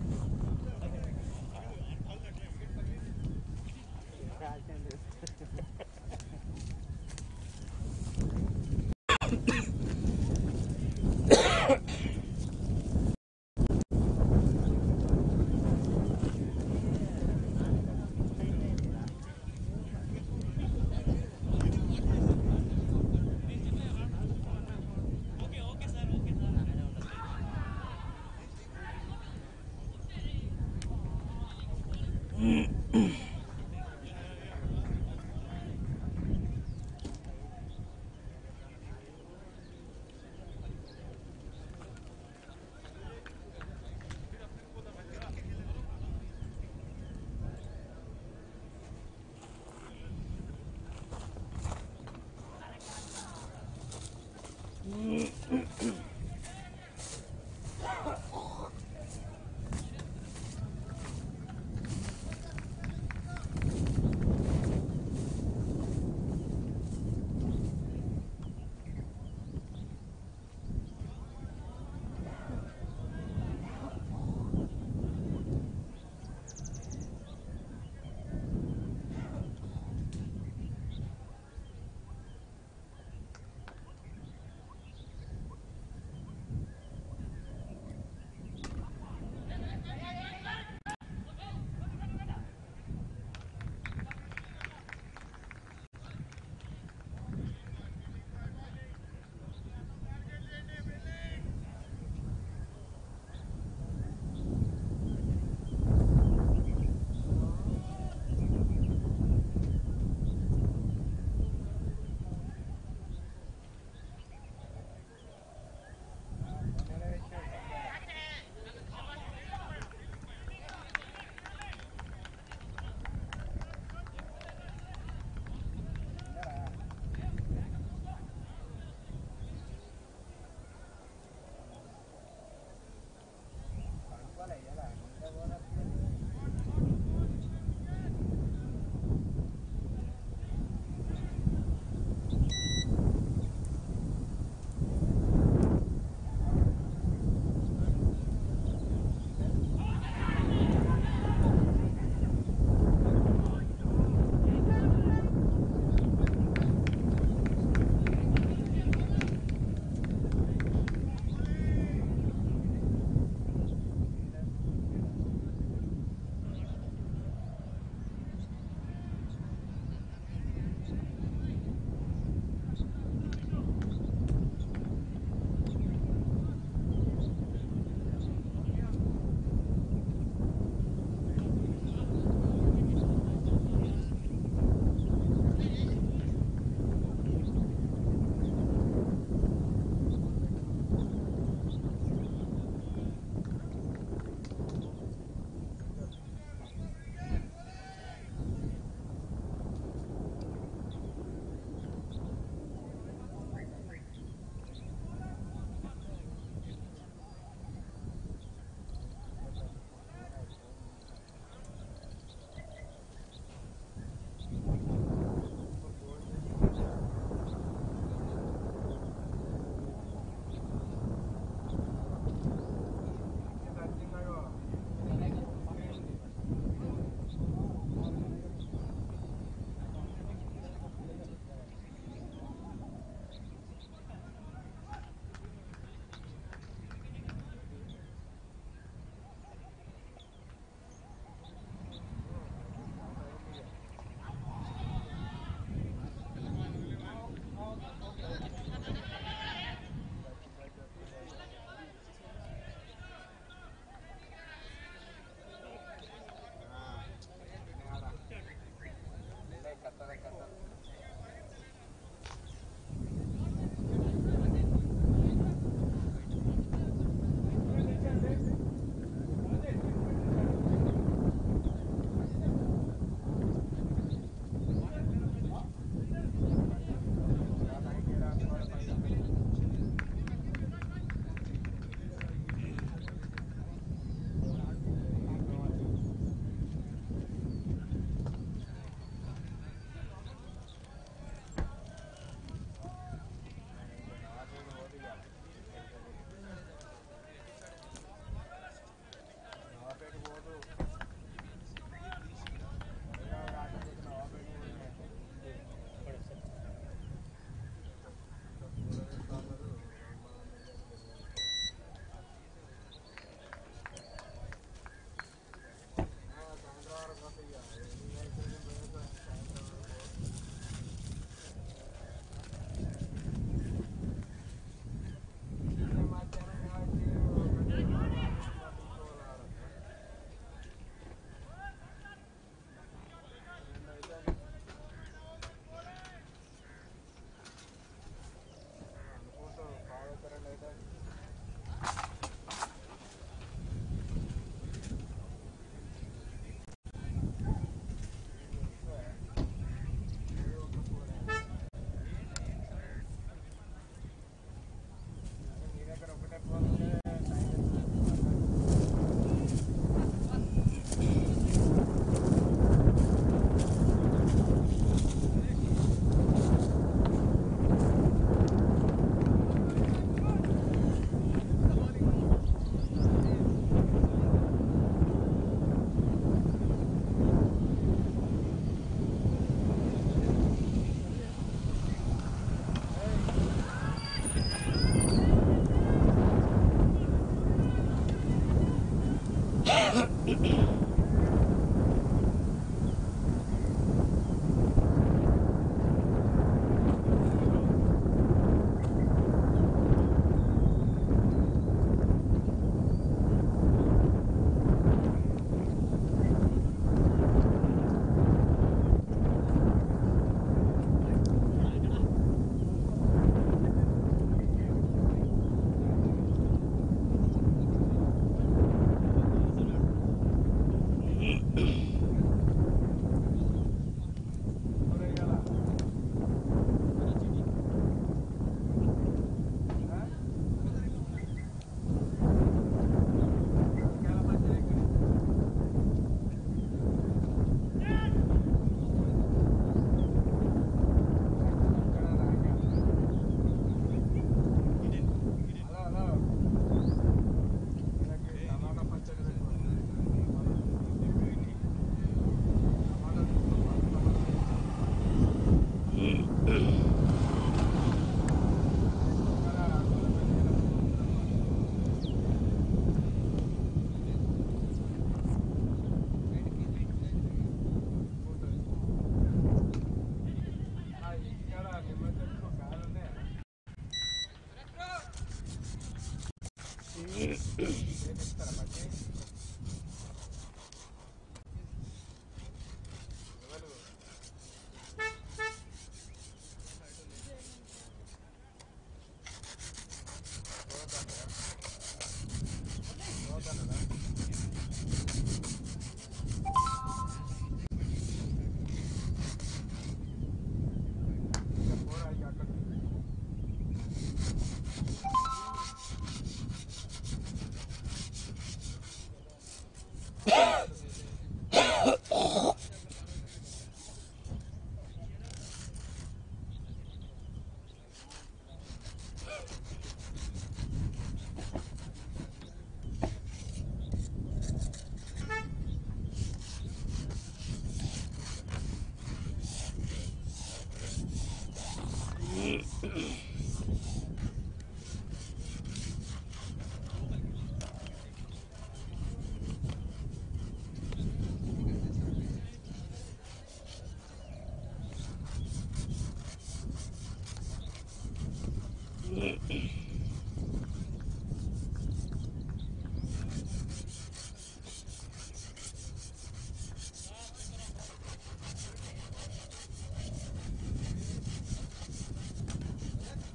ఆ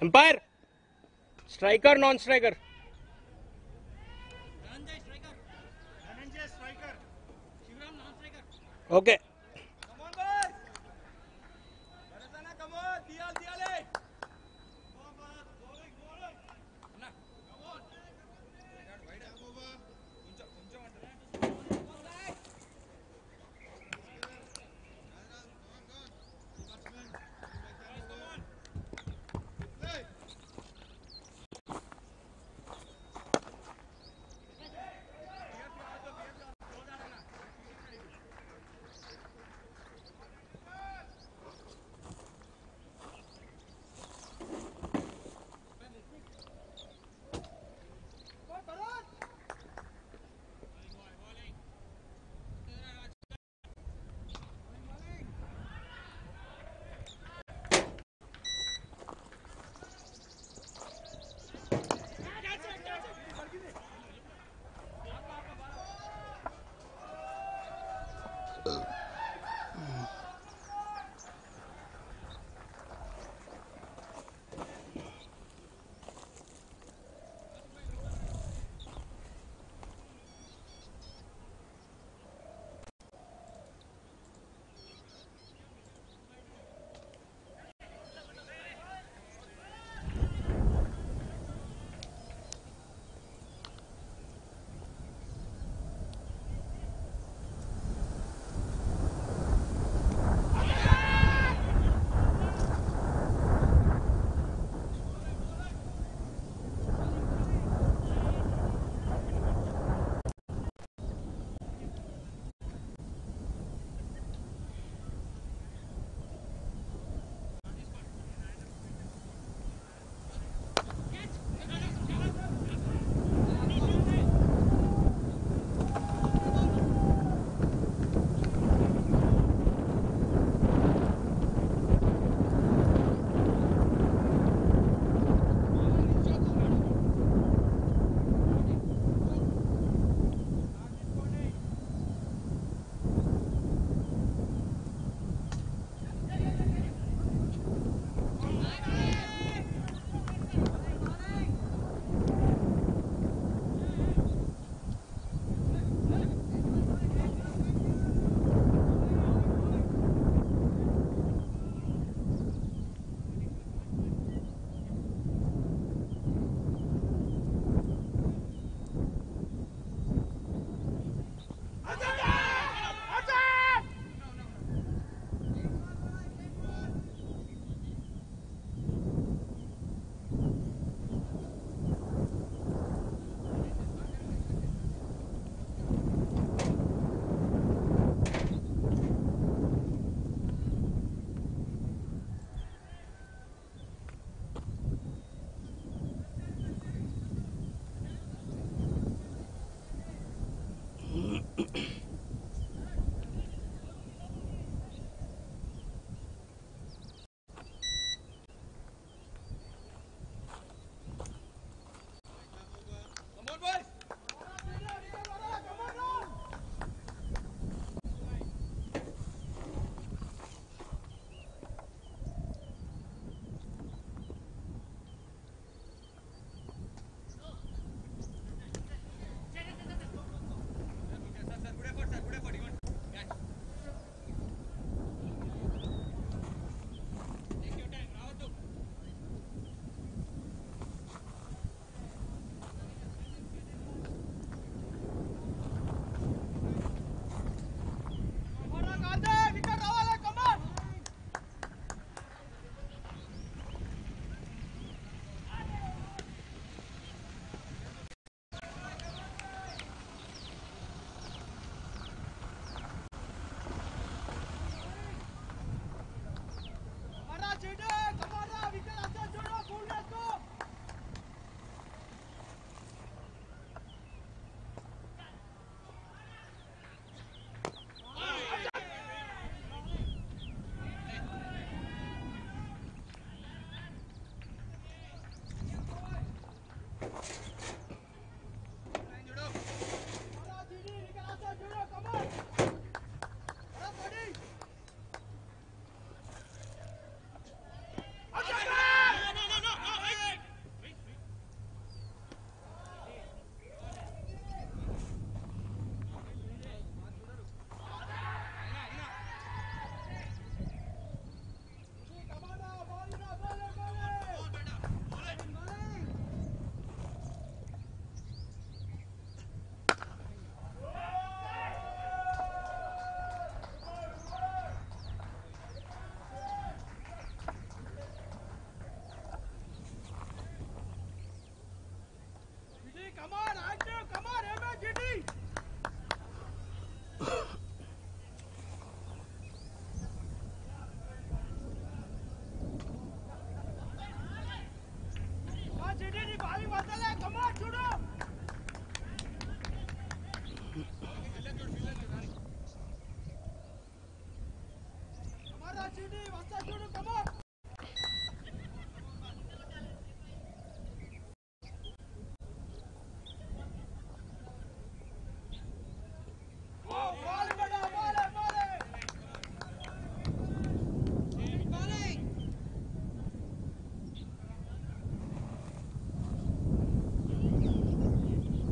Empire. Striker, non-striker. Dhananjay striker Dhananjay striker Shivaram non striker Okay. Come on boys భరతనా కమోన్ దియాల్ దియాలే బాబా బౌలింగ్ బౌలింగ్ అన్న కమోన్ వైడ్ బాబా కొంచెం కొంచెం అంటే ఆ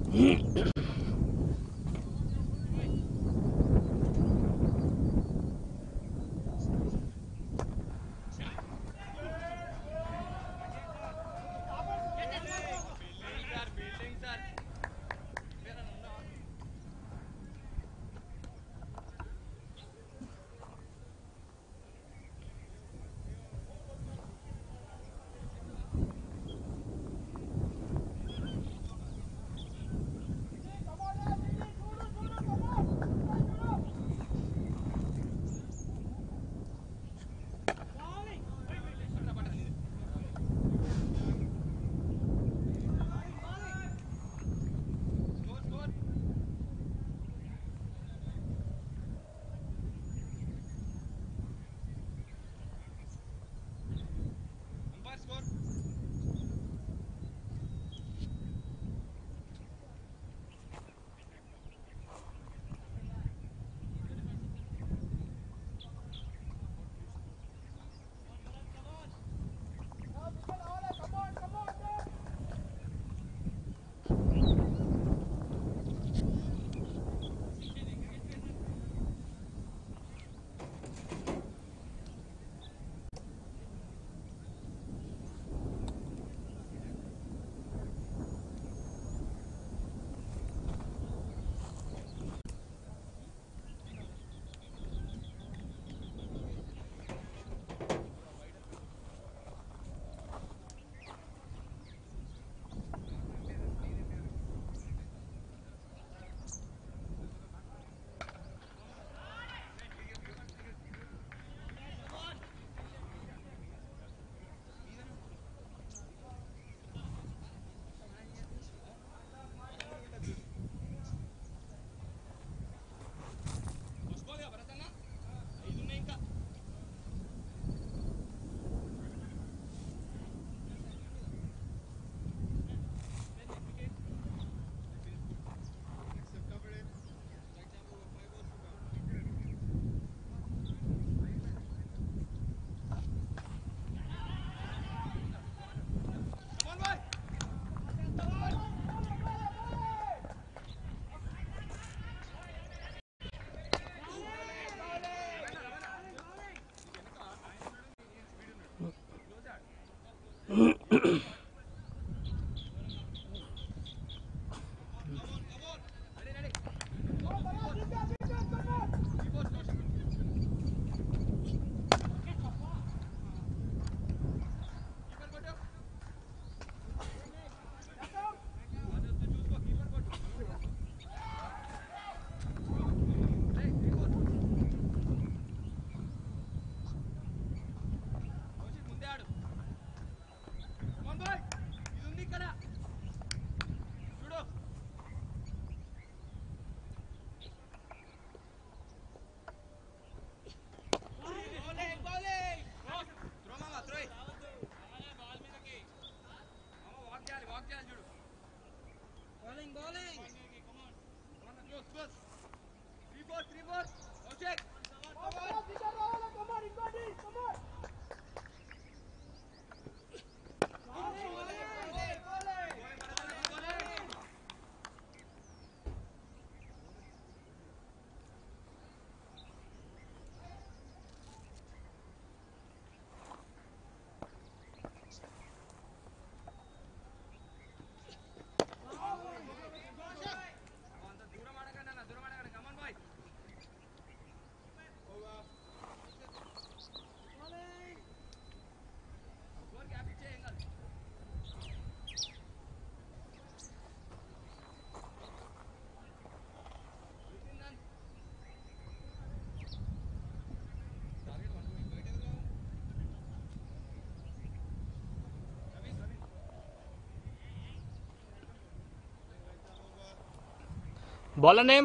Bowler name?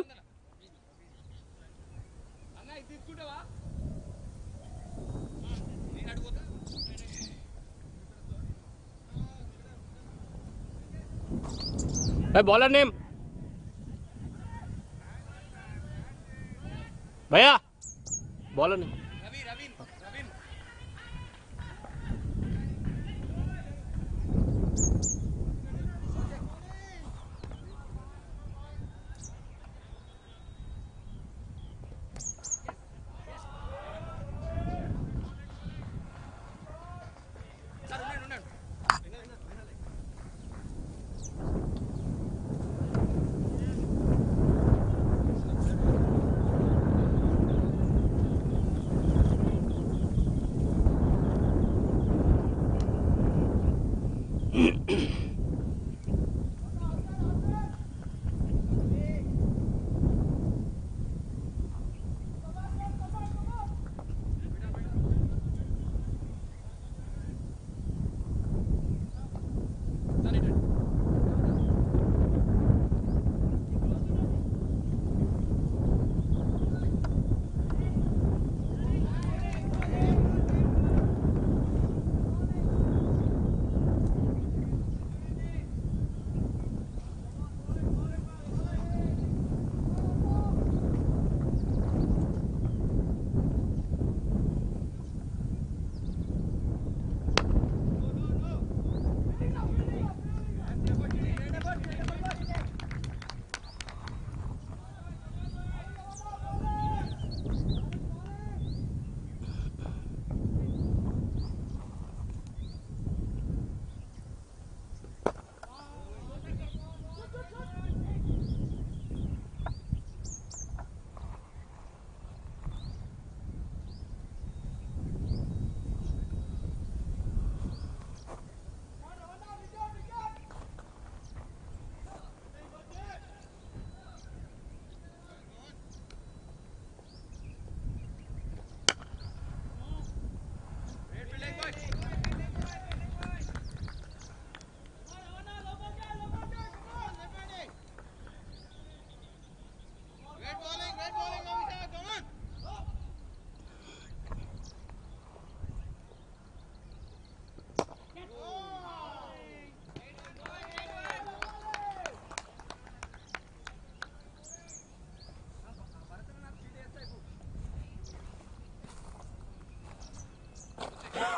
Hey, bowler name? भैया बॉलर नहीं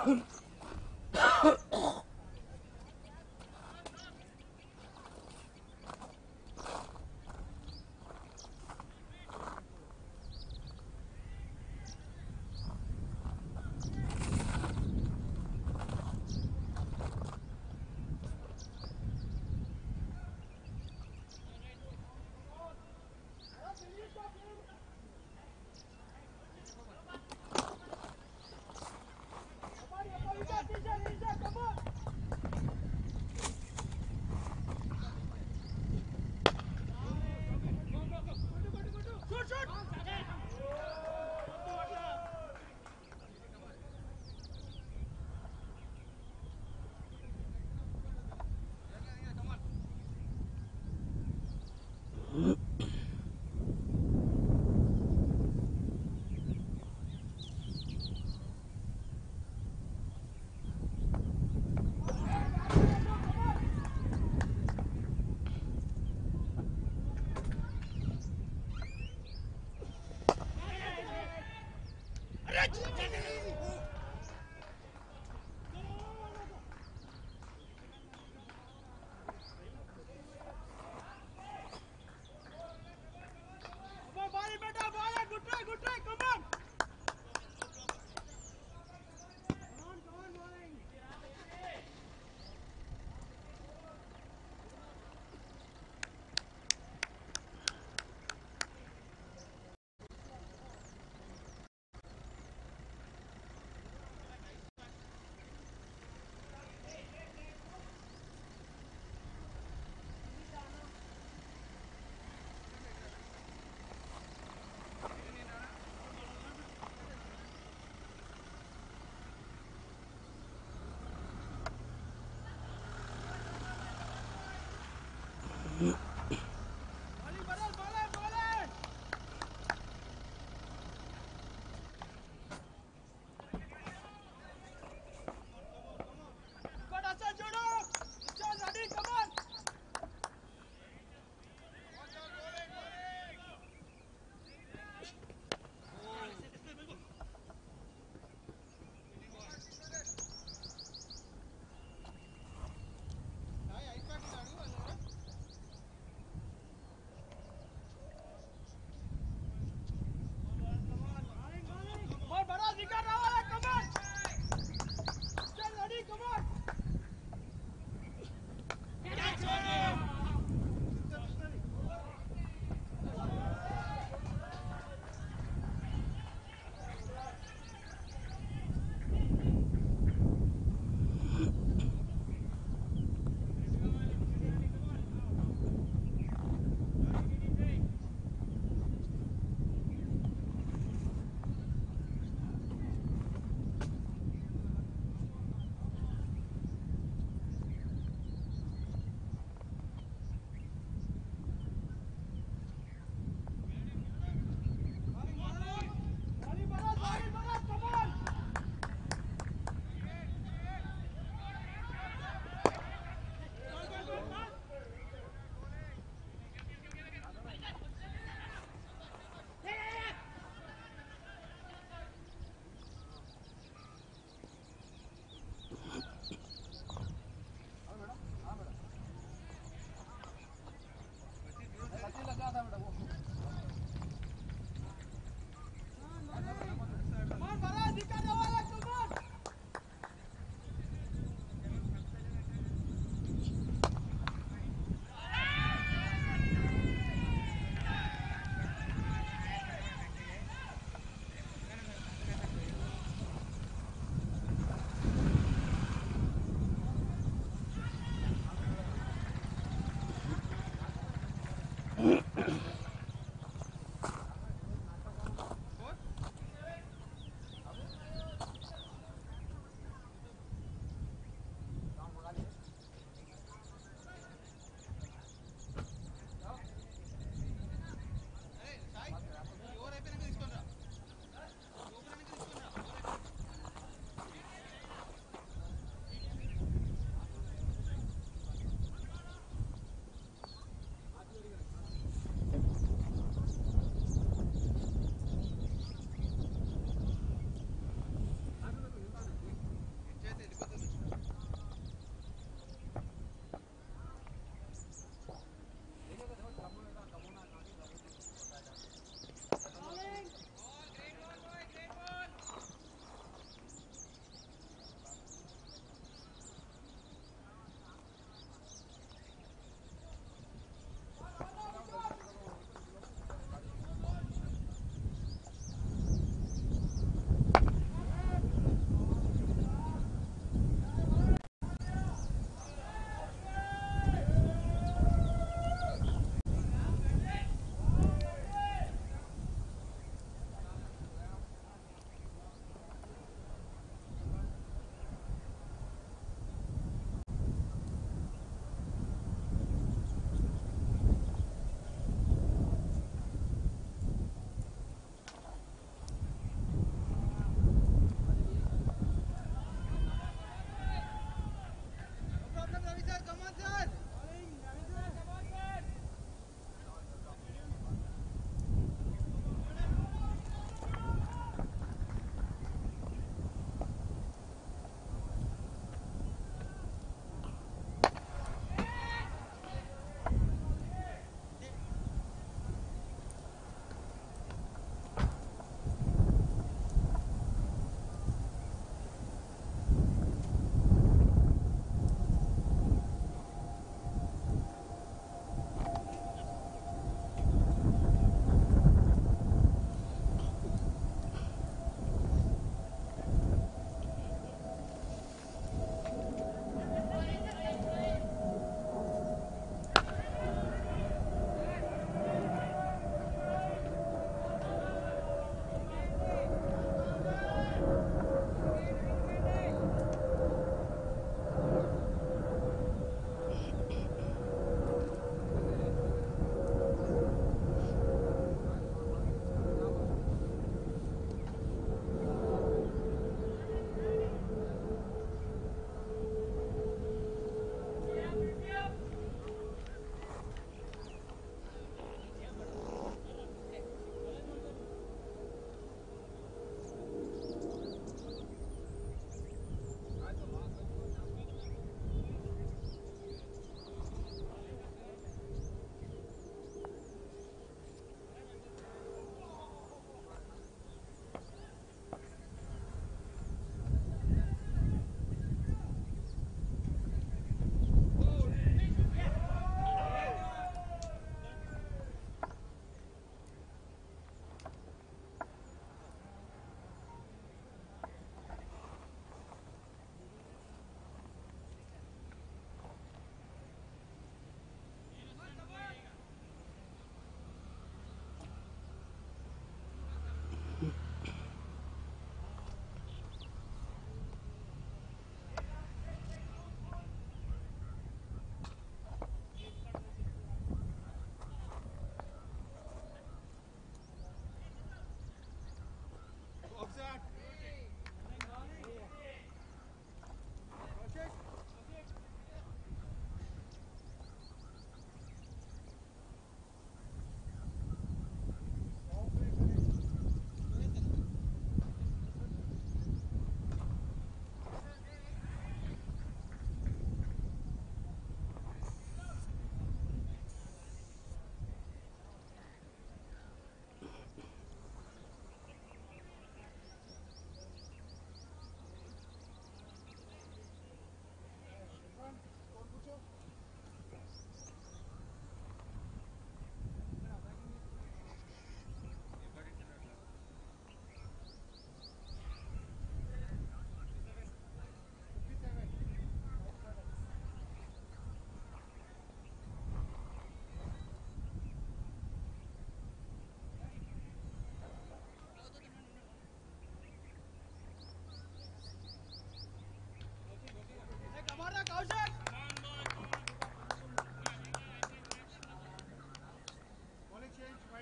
Hey, I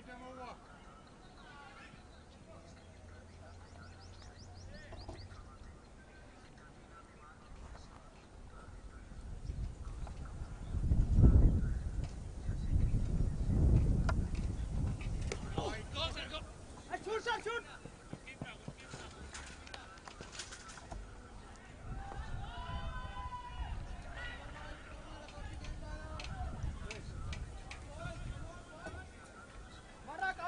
Item over. Maraka!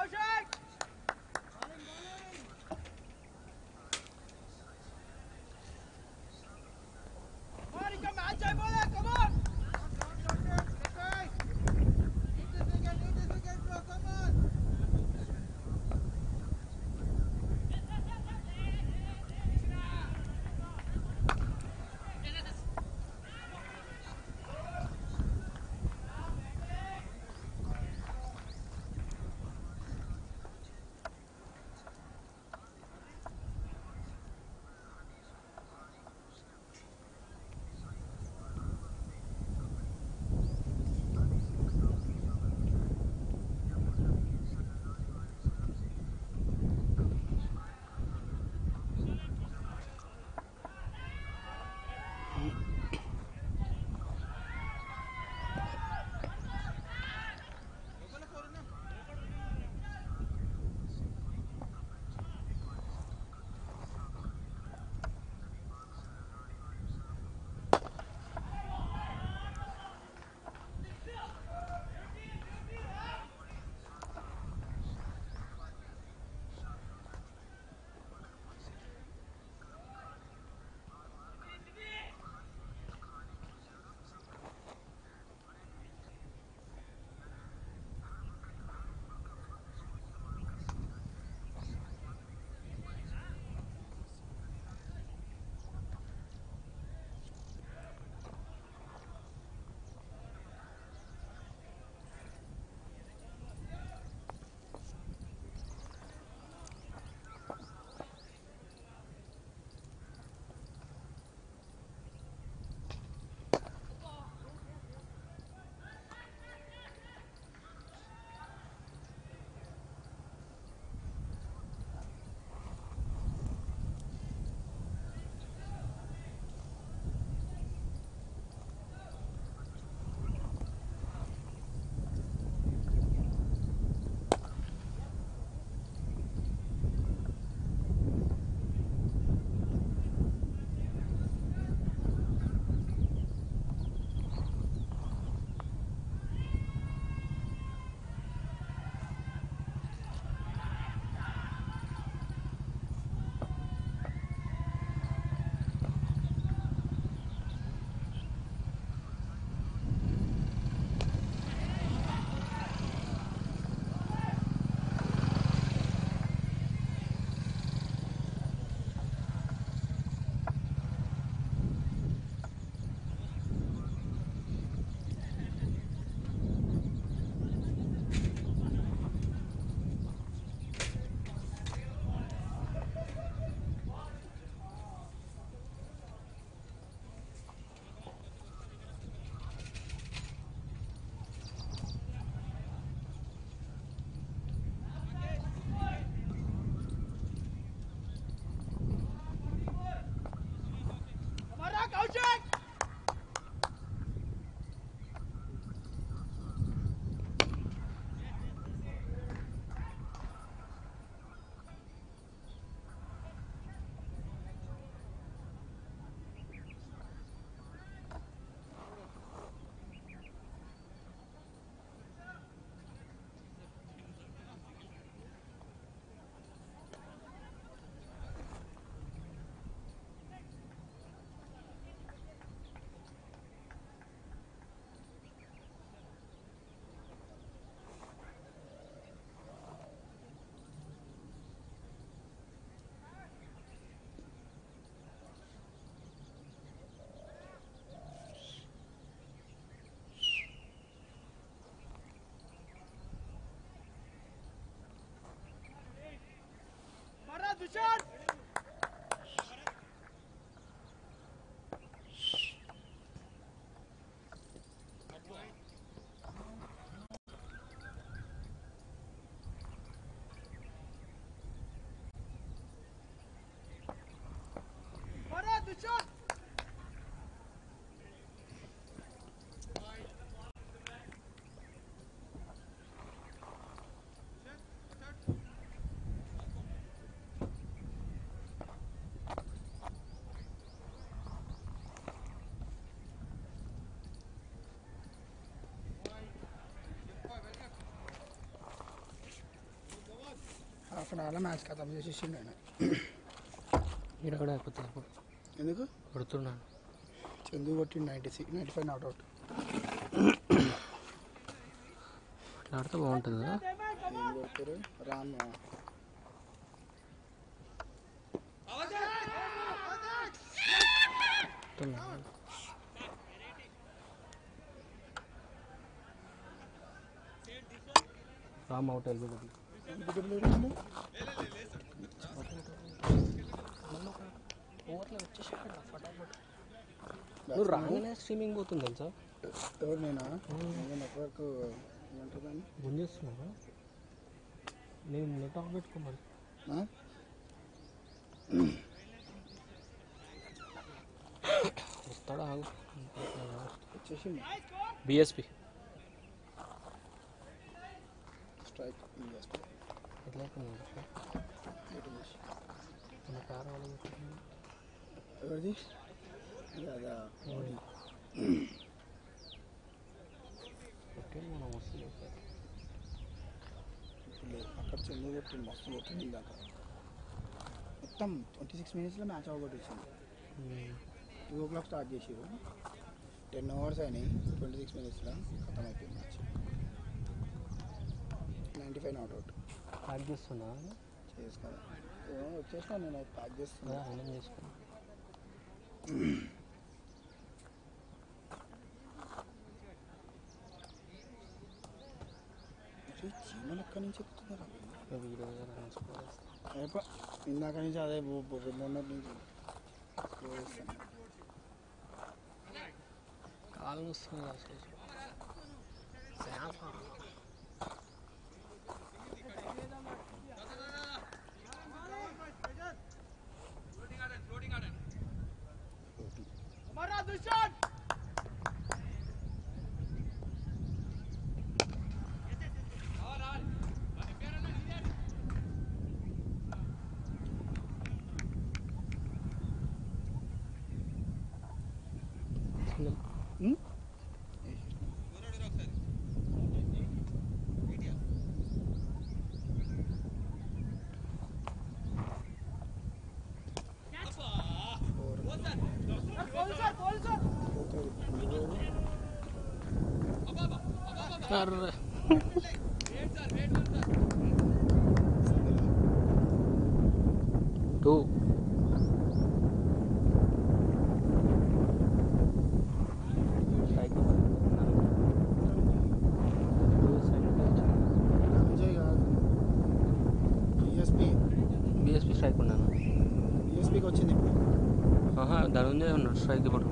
Half an అవర్లో మ్యాచ్ ఖతం చేసేసిండు ఆయన ఇక్కడ కూడా అయిపోతుంది ఇప్పుడు ఎందుకు కొడుతున్నాను చందు కొట్టి ninety six ninety five not out అట్లా ఆడితే బాగుంటుంది కదా ఏం కొడతారు రామ్ కొడుతున్నాను. రామ్ అవుట్ వెళ్ళిపోతుంది ఓవర్లో వచ్చేసాడు ఫటాఫట్ నువ్వు రాగానే స్ట్రీమింగ్ పోతుంది తెలుసా ఎవరు నేనా నెట్వర్క్ ఏమంటుందని బంద్ చేస్తున్నావా నేను నెట్ ఆఫ్ పెట్టుకోమని వస్తాడా ఆగు వచ్చేసిండు బిఎస్పి స్ట్రైక్ ఎట్లా అయిపోయింది మన కార్ వాళ్ళు ఎవరిది అదా ఓకే మనం వస్తుంది ఇప్పుడు అక్కడ చెందు కొట్టి మస్తు కొట్టింది ఇందాక మొత్తం ట్వంటీ సిక్స్ మినిట్స్లో మ్యాచ్ అవగొట్టేసింది టూ ఓ క్లాక్ స్టార్ట్ చేసారు టెన్ అవర్స్ అయినాయి ట్వంటీ సిక్స్ మినిట్స్లో ఖతం అయిపోయింది match ninety five not out pack చేస్తున్నా చేసుకోవాలి వచ్చేసిన నేను ప్యాక్ చేస్తున్నా ఆయన చేసుకున్నా చీమలు ఎక్కడి నుంచి ఎక్కుతున్నారా వీడియో రన్స్ అయిపో ఇందాక నుంచి అదే మొన్నటి నుంచి స్లో చేస్తాను కాలు వస్తుంది అసలు అర్రే టూ స్ట్రైక్ విజయ్ కాదు బిఎస్పి బిఎస్పీ స్ట్రైక్ ఉన్నాను బిఎస్పికి వచ్చింది ఇప్పుడు ఆహా ధనుంజయ్ ఉన్నాడు స్ట్రైక్ ఇప్పుడు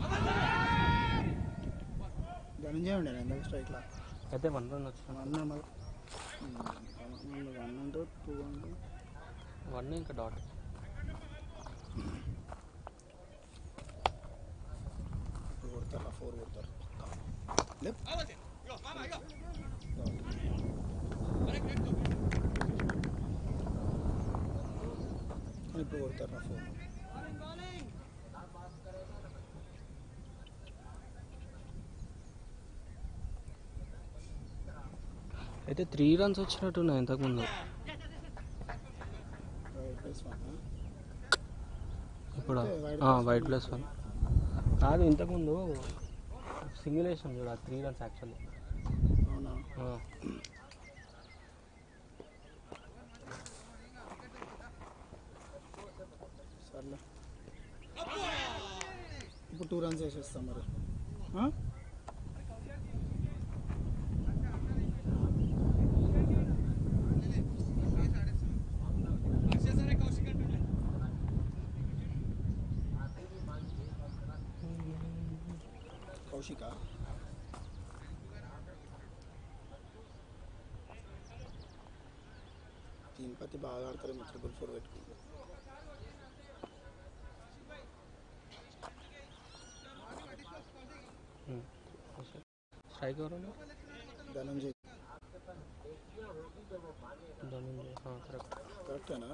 ధనంజయ ఉండే ఇందాక స్ట్రైక్లో అయితే వన్ రన్ వచ్చిన వన్ నెంబర్ వన్ అంటే టూ అంటే వన్ ఇంకా డాట్ ఇప్పుడు కొడతారు ఫోర్ కొడతారు లేప్ ఇప్పుడు కొడతారు ఫోర్ అయితే త్రీ రన్స్ వచ్చినట్టున్నాయి ఇంతకుముందు ప్లస్ వన్ ఇప్పుడు White వైట్ ప్లస్ వన్ కాదు ఇంతకుముందు సింగిల్ వేసాం చూడ త్రీ రన్స్ యాక్చువల్లీ అవునా సర్లే ఇప్పుడు టూ రన్స్ వేసేస్తాం మరి ఆ? కౌశిక తిరుపతి బాగా ఆడతారు మిత్రపుల్ ఫోర్ పెట్టుకుంటారు స్ట్రైక్ ఎవరు ధనంజయ్ ధనంజయ్ కరెక్ట్ కరెక్టేనా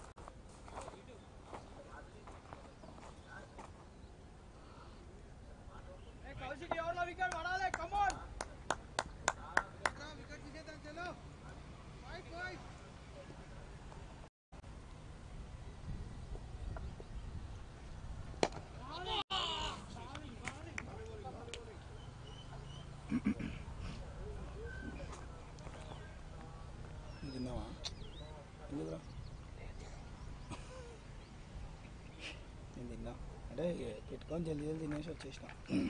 నువ్వు తిన్నావా ఎందుకురా నేను తిన్నా అంటే ఇక పెట్టుకొని జల్దీ జల్దీ తినేసి వచ్చేసిన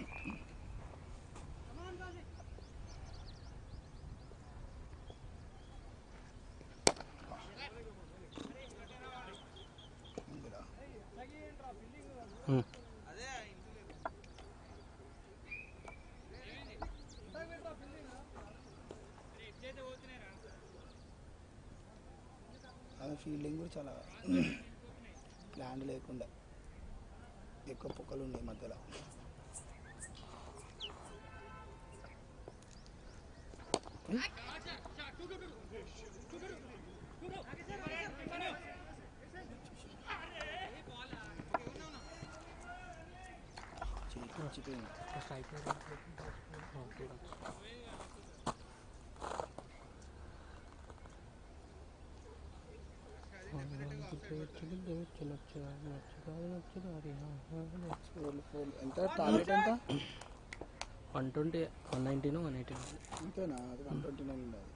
ఉందిరా. అది ఫీల్డింగ్ కూడా చాలా ల్యాండ్ లేకుండా ఎక్కువ పొక్కలు ఉన్నాయి మధ్యలో చేతి వచ్చిపోయింది స్ట్రైక్ ఫోర్ ఫోర్ ఎంత టార్గెట్ ఎంత one twenty one nineteen one eighteen అంతేనా అది వన్ ట్వంటీ నైన్ ఉండాలి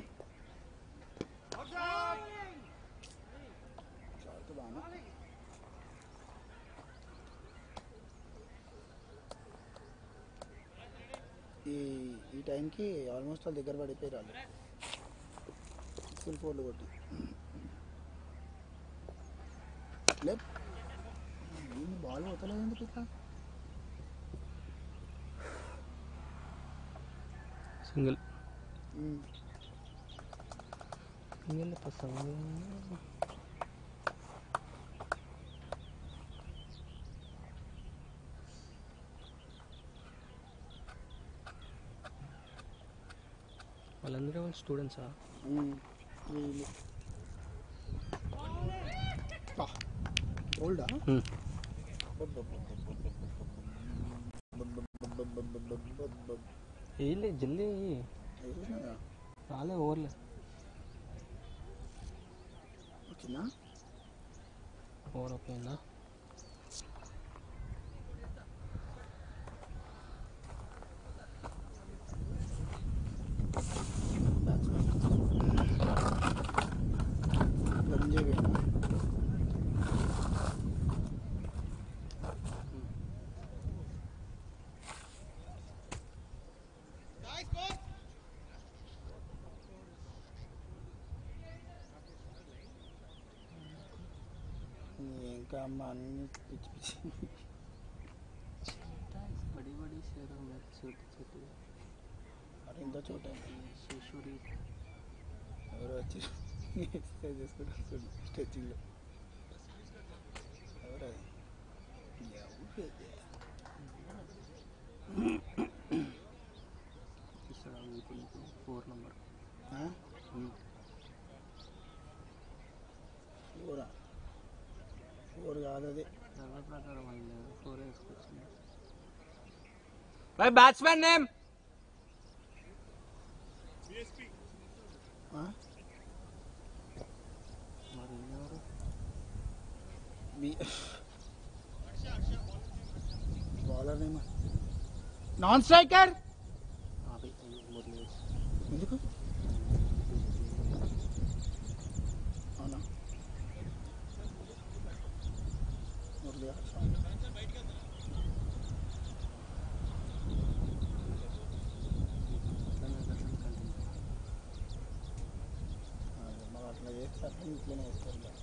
షార్ట్ బాగా ఈ ఈ టైంకి ఆల్మోస్ట్ వాళ్ళు దగ్గర పడిపోయారు వాళ్ళు ఫుల్ ఫోర్లు కొట్టి లేప్ బాల్ పోతలేదు ఎందుకు ఇట్లా సింగిల్ ఉమ్. సింగిల్ సింగిల్ వాళ్ళందరూ వాళ్ళ స్టూడెంట్సా ఉమ్. వీళ్ళు ఓల్డా వేయలే జల్దీ రాలే ఓవర్లే వచ్చిందా ఓవర్ అయిపోయిందా రంజీ వేణు ఇంకా అమ్మ అన్ని పిచ్చి పిచ్చి बड़ी बड़ी शहरों में छोटी छोटी మరి ఇంత చోట शिशुरी ఎవరు వచ్చి ఎక్సర్సైజ్ చేసుకుంటూ స్ట్రెచ్చింగ్లో ఎవరు అది ఎవరు అది? ఇక్కడ వీటికి ఫోర్ నెంబర్ ఆ? ఫోరా ఫోర్ కాదు అది సర్వే ప్రకారం వాళ్ళు ఫోర్ వేసుకొచ్చింది भाई बैट्समैन नेम ఆ? మరి ఎవరు మీ బౌలర్ నేమ్ నాన్ స్ట్రైకర్ అవి మురళి ఎందుకు అవునా మురళి సౌండ్ అదే మరి అట్లా చేస్తే అట్లా ఇట్లనే చేస్తారు ఇక.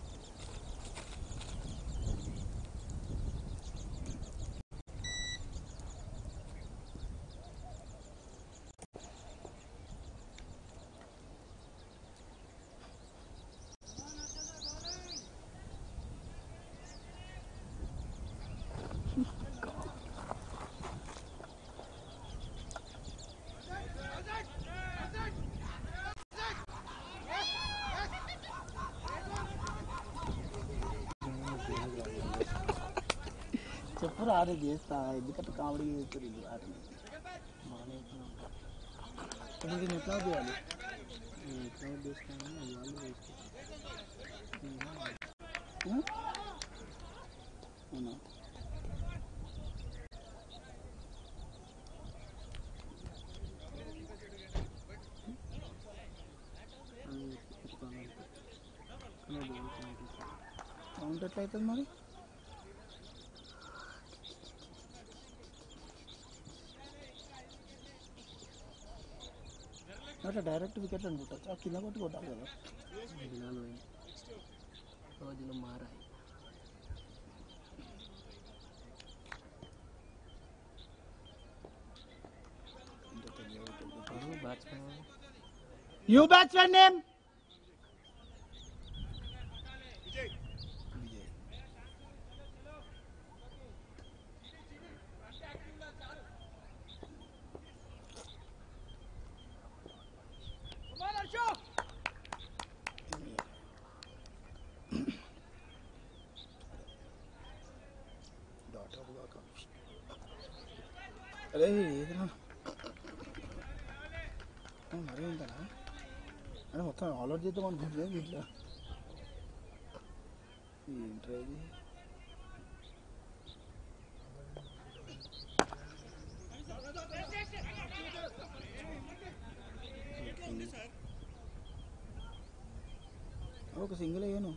రాదు చేస్తా ఎందుకంటే కామెడీ చేస్తారు వీళ్ళు రాత్రి ఇప్పుడు దీన్ని ఎట్లా చేయాలి ఎట్లా తీసుకున్నా వాళ్ళు వేసుకో ఉం? అవునా కౌంట్ ఎట్లా అవుతుంది మరి అట్లా డైరెక్ట్ వికెట్ అనుకుంటా కింద కొట్టి కొట్టాలి కదా దినాలు పోయినాయి రోజులు మారాయి batsmen you batsmen name Vijay అరే ఏదిరా మరీ ఉందనా అంటే మొత్తం ఆల్ అవుట్ చేద్దాం అనుకుంటుంది ఇట్లా ఏంట్రా ఇది ఒక సింగిల్ అయ్యాను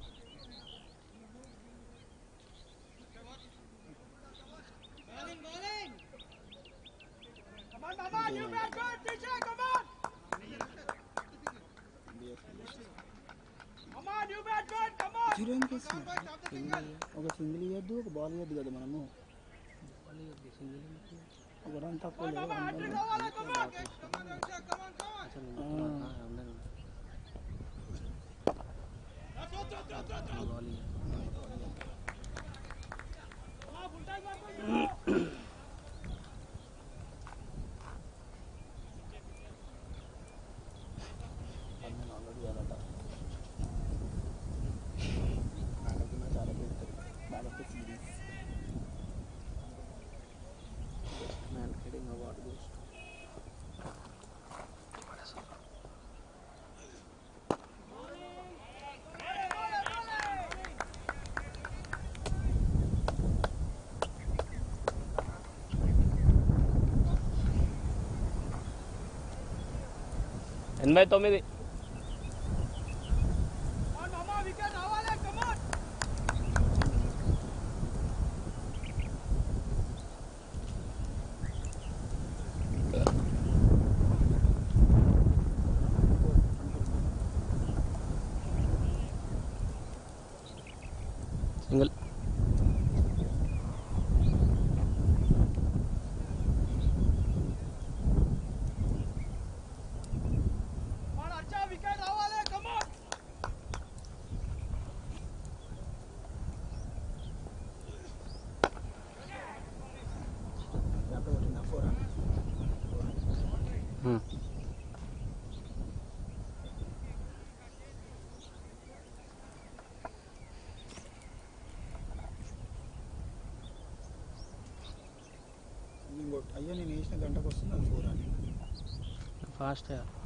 జీరో ఏం చేస్తున్నాం ఒక సింగిల్ ఇవ్వద్దు ఒక బాల్ ఇవ్వద్దు కదా మనము ఒక రన్ తక్కువ లేదు వన్ రన్ అసలు ఆ. అందరూ పన్నెండు ఆల్రెడీ ఇవ్వాలట నాకన్నా చాలా పెడతారు నాకైతే series man heading award goes ఎనభై తొమ్మిది సింగిల్ గ్యాప్ కొట్టిందా ఫోర్ అయ్యా నేను వేసిన గంటకు వస్తుంది అది ఫోర్ అని ఫాస్ట్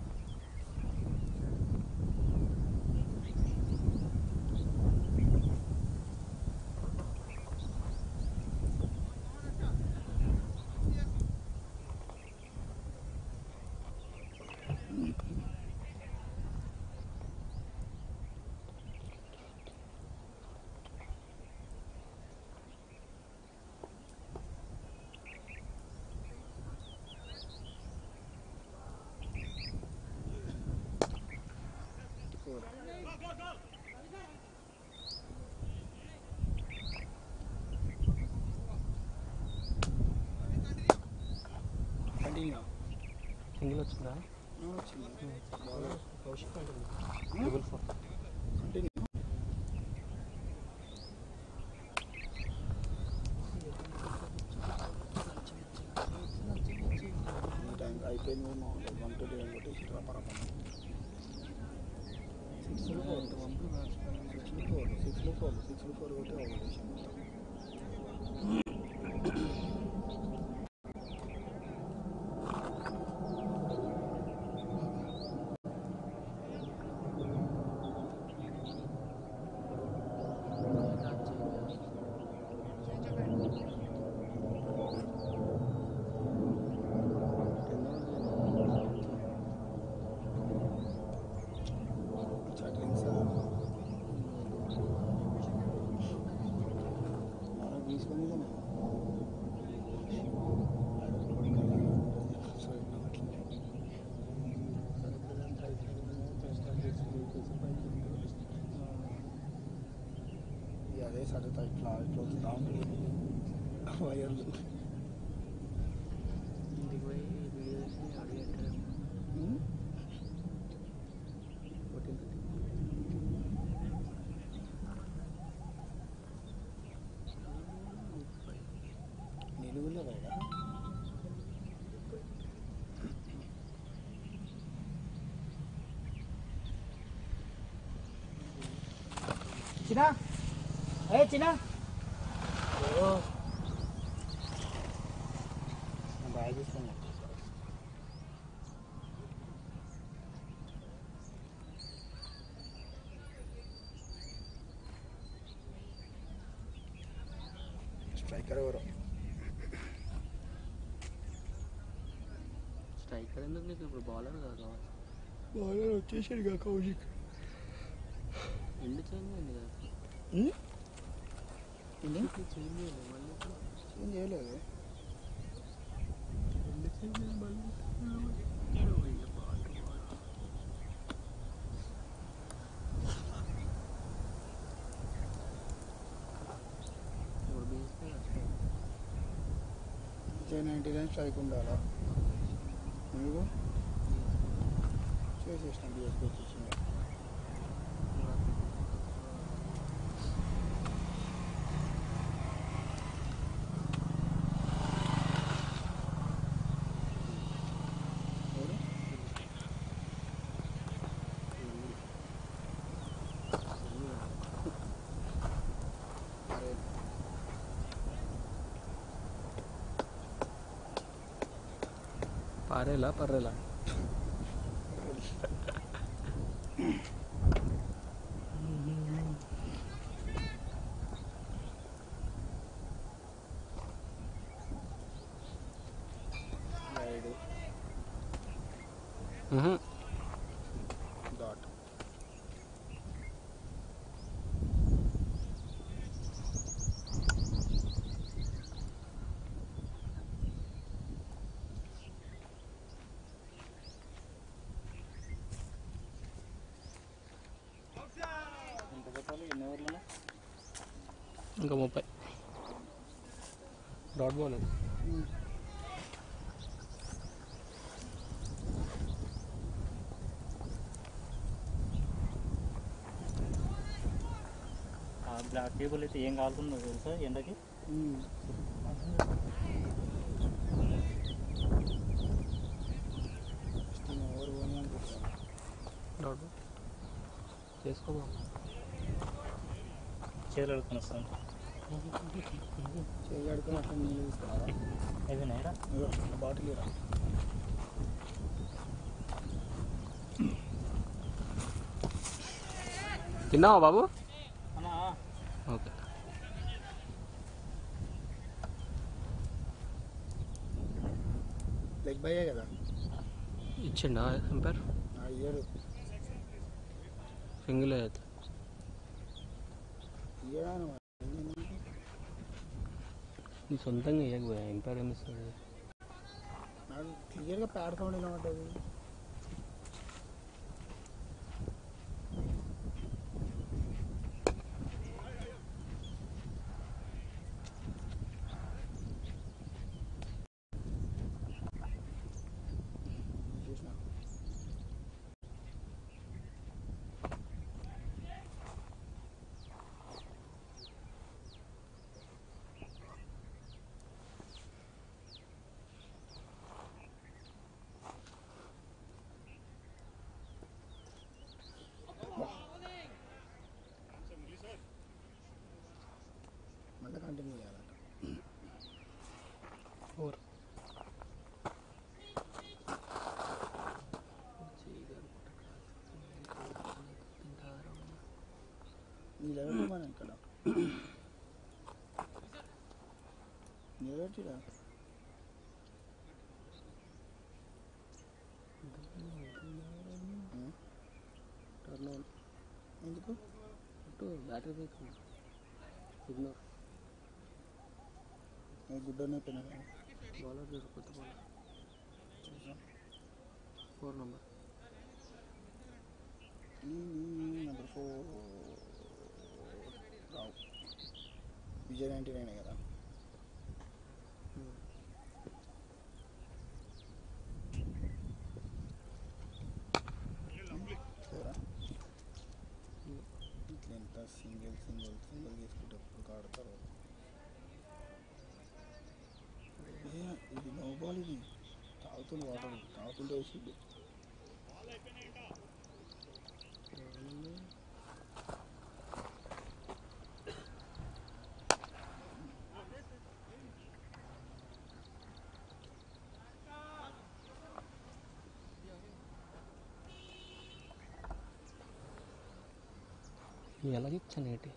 కంటిన్యూ సింగిల్ వచ్చిందా వచ్చింది కౌశిక్ అంటుంది ట్రిపుల్ ఫోర్ కంటిన్యూ టైం అయిపోయింది మామూలుగా వన్ టు టెన్ కొట్టేసి పరపరం సిక్స్లో ఫోర్ సిక్స్లో ఫోర్ సిక్స్లో ఫోర్ సిక్స్లో ఫోర్ కొట్టి ఓవర్ చేసాం మొత్తం అదే సరే ఇట్లా ఇట్లా వస్తుందా వైర్లు ఇంటికి పోయి వీడియో తీసి అడిగి ఉమ్. ఫోర్టీన్ థర్టీ నిలువులో రైడా చిన్న ఏ చిన్న బాగా చూస్తాను స్ట్రైకర్ ఎవరు స్ట్రైకర్ ఎందుకు నీకు ఇప్పుడు బౌలర్ కదా కావాలి బౌలర్ వచ్చేసాడు ఇక కౌశిక్ ఎండ్ చేంజ్ అయింది కదా ఏంది చేంజ్ చేయలేదు మళ్ళీ ఏం చేయలేదు ఎండ్ చేంజ్ అయింది మళ్ళీ ఇప్పుడు బీఎస్పీ జై నైంటీ నైన్ స్ట్రైక్ ఉండాలా నువ్వు చేసేసిన బిఎస్పీ వచ్చేసింది ఎవరు? అరే పారేలా పర్రేలా రైడ్ డాట్ ఎంత పెట్టాలి ఎన్ని ఓవర్లు ఇంకా ముప్పై డాట్ బాల్ అది ఆ బ్లాక్ టేబుల్ అయితే ఏం కాలుతుందో తెలుసా ఎండకి ఓవర్ పోనీ అనుకుంటున్నాను డాట్ బాల్ చేసుకోమా చేతులు అడుగుతున్న వస్తాను చేయి కడుకొని అట్లా నీళ్ళు తీసుకున్నారా అయిపోయినాయిరా ఇదిగో, ఆ బాటిల్ ఇరా తిన్నావా బాబు అన్నా ఓకే లెగ్ బయ్యే కదా ఇచ్చిండా ఎంపైర్ ఆ ఇయ్యడు సింగిల్ అయితే ఇయ్యడా మరి. నీ సొంతంగా ఇవ్వకపోయా ఎంపైర్ ఏమి ఇస్తాడు నాకు క్లియర్గా ప్యాడ్ సౌండ్ ఎలా ఉంటుంది చూసిన నిలబెట్టమని ఇక్కడ నిలబెట్టిరా టర్న్ ఆన్ ఎందుకు అటు బ్యాటరీ బ్రేక్ ఇగ్నోర్ గుడ్డనే పెన బౌలర్ చూడు కొత్త bowler four number number four Rao Vijay ninety nine కదా సరే ఇట్లా ఎంత సింగిల్ సింగిల్ సింగిల్ తీసుకుంటే ఆడతారు ఏ, ఇది నో బాల్ ఇది తాగుతుంది వాటర్ తాగుతుంటే వేసిండు ఎలాగిచ్చాను ఏంటి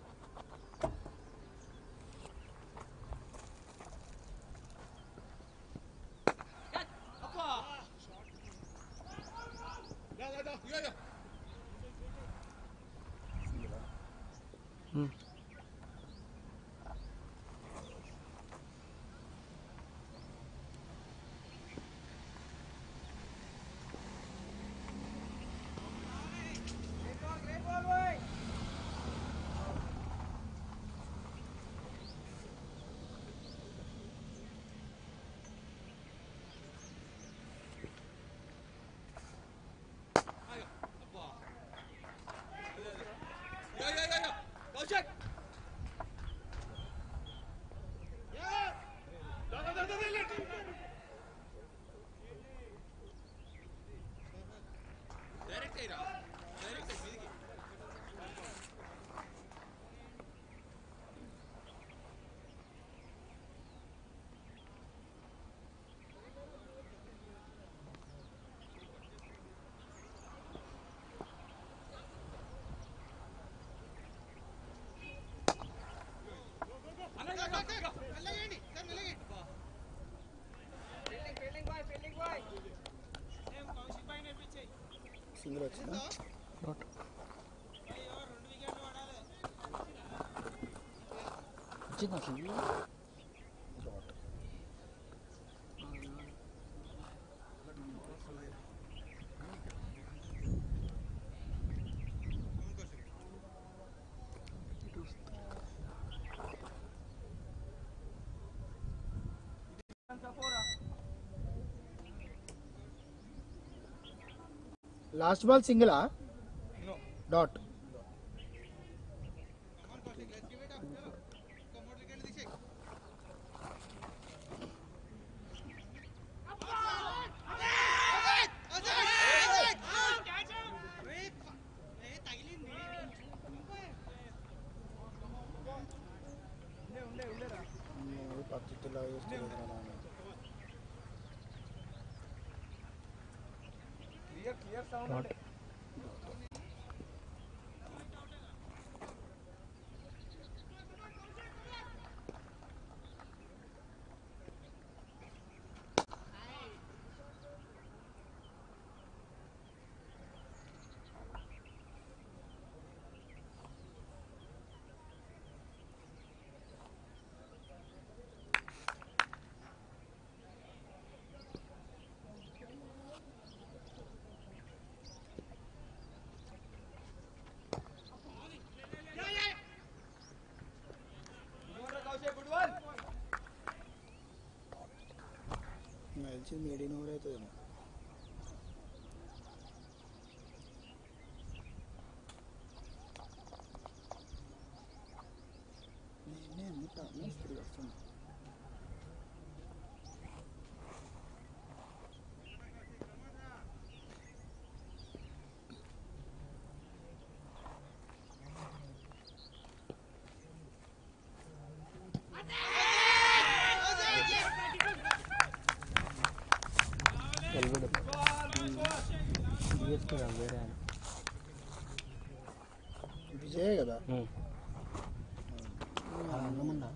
సింగిల్ వచ్చిందా డాట్ వచ్చింది అసలు డాట్ లాస్ట్ బాల్ సింగిలా డాట్ పద్ధతిలా చేస్తుంది డాట్ నాకు తెలిసి మీడియం ఓవర్ అవుతుందేమో నేనే అన్ని టాప్లో స్పీడ్ వస్తుంది ఎల్బిడి సిఎస్కే కాదు వేరే ఆయన విజయ్ కదా ఉమ్. అన్నం ఉందా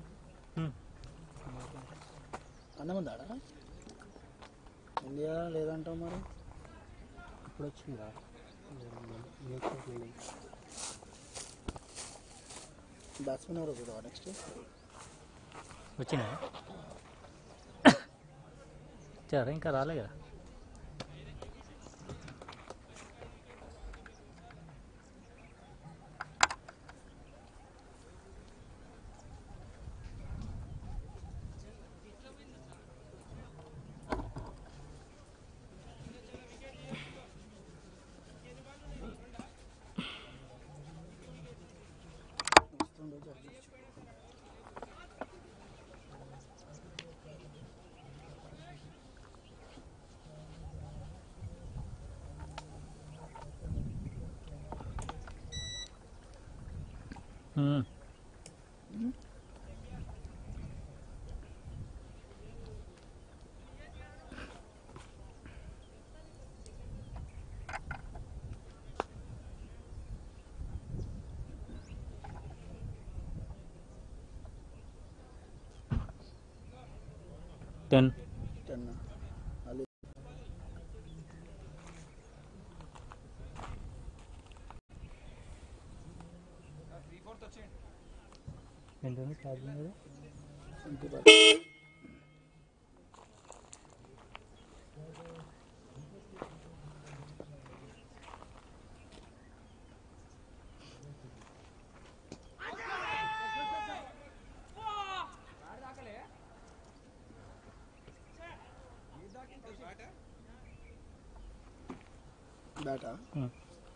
అన్నం ఉందాడా ఇండియా లేదంటావు మరి ఇప్పుడు వచ్చిందా బ్యాట్స్మెన్ ఎవరు కూడా నెక్స్ట్ వచ్చినా వచ్చారా ఇంకా రాలే కదా వస్తుండో జడ్జి ఉమ్. టెన్ టెన్ మళ్ళీ ఎంత ఉంది ఛార్జింగ్ అది ట్వంటీ బ్యాటా Hmm.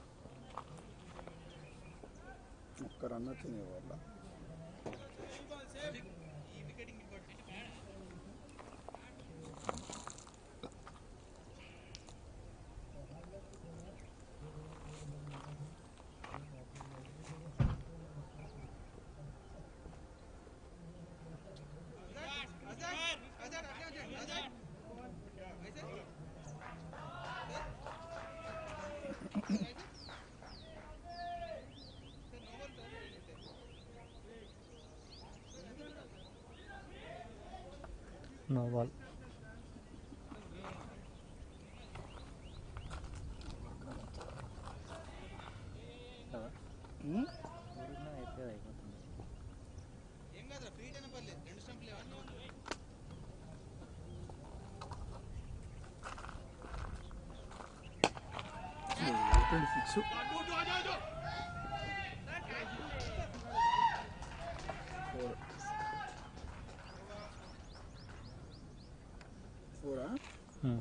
ఒక్క రన్ వచ్చింది వాళ్ళ no ball twenty six four ఫోరా ఉమ్.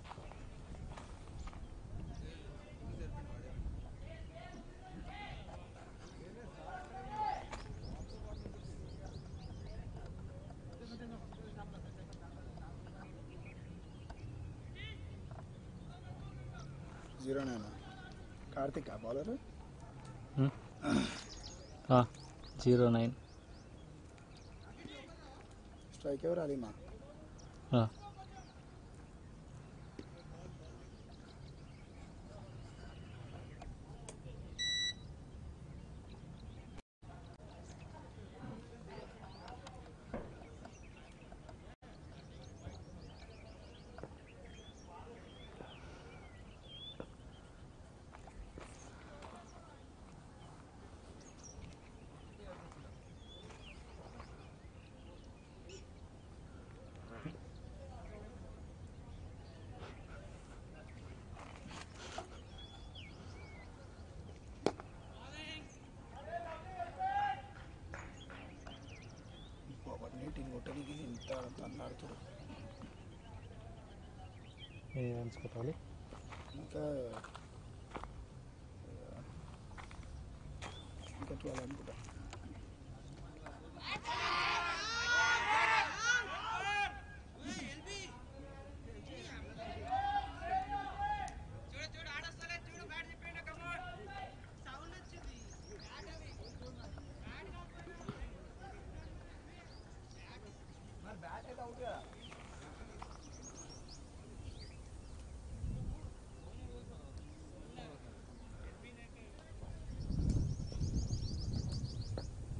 జీరో నైన్ కార్తిక్ ఆ బౌలర్ ఆ, జీరో నైన్ స్ట్రైక్ ఎవరు అలీమా ఆ. ఒకటి టీం కొట్టడానికి ఇంత తన్నాడుతాడు ఏ రన్స్ కొట్టాలి ఇంకా ఇంకా ట్వెల్వ్ అనుకుంటా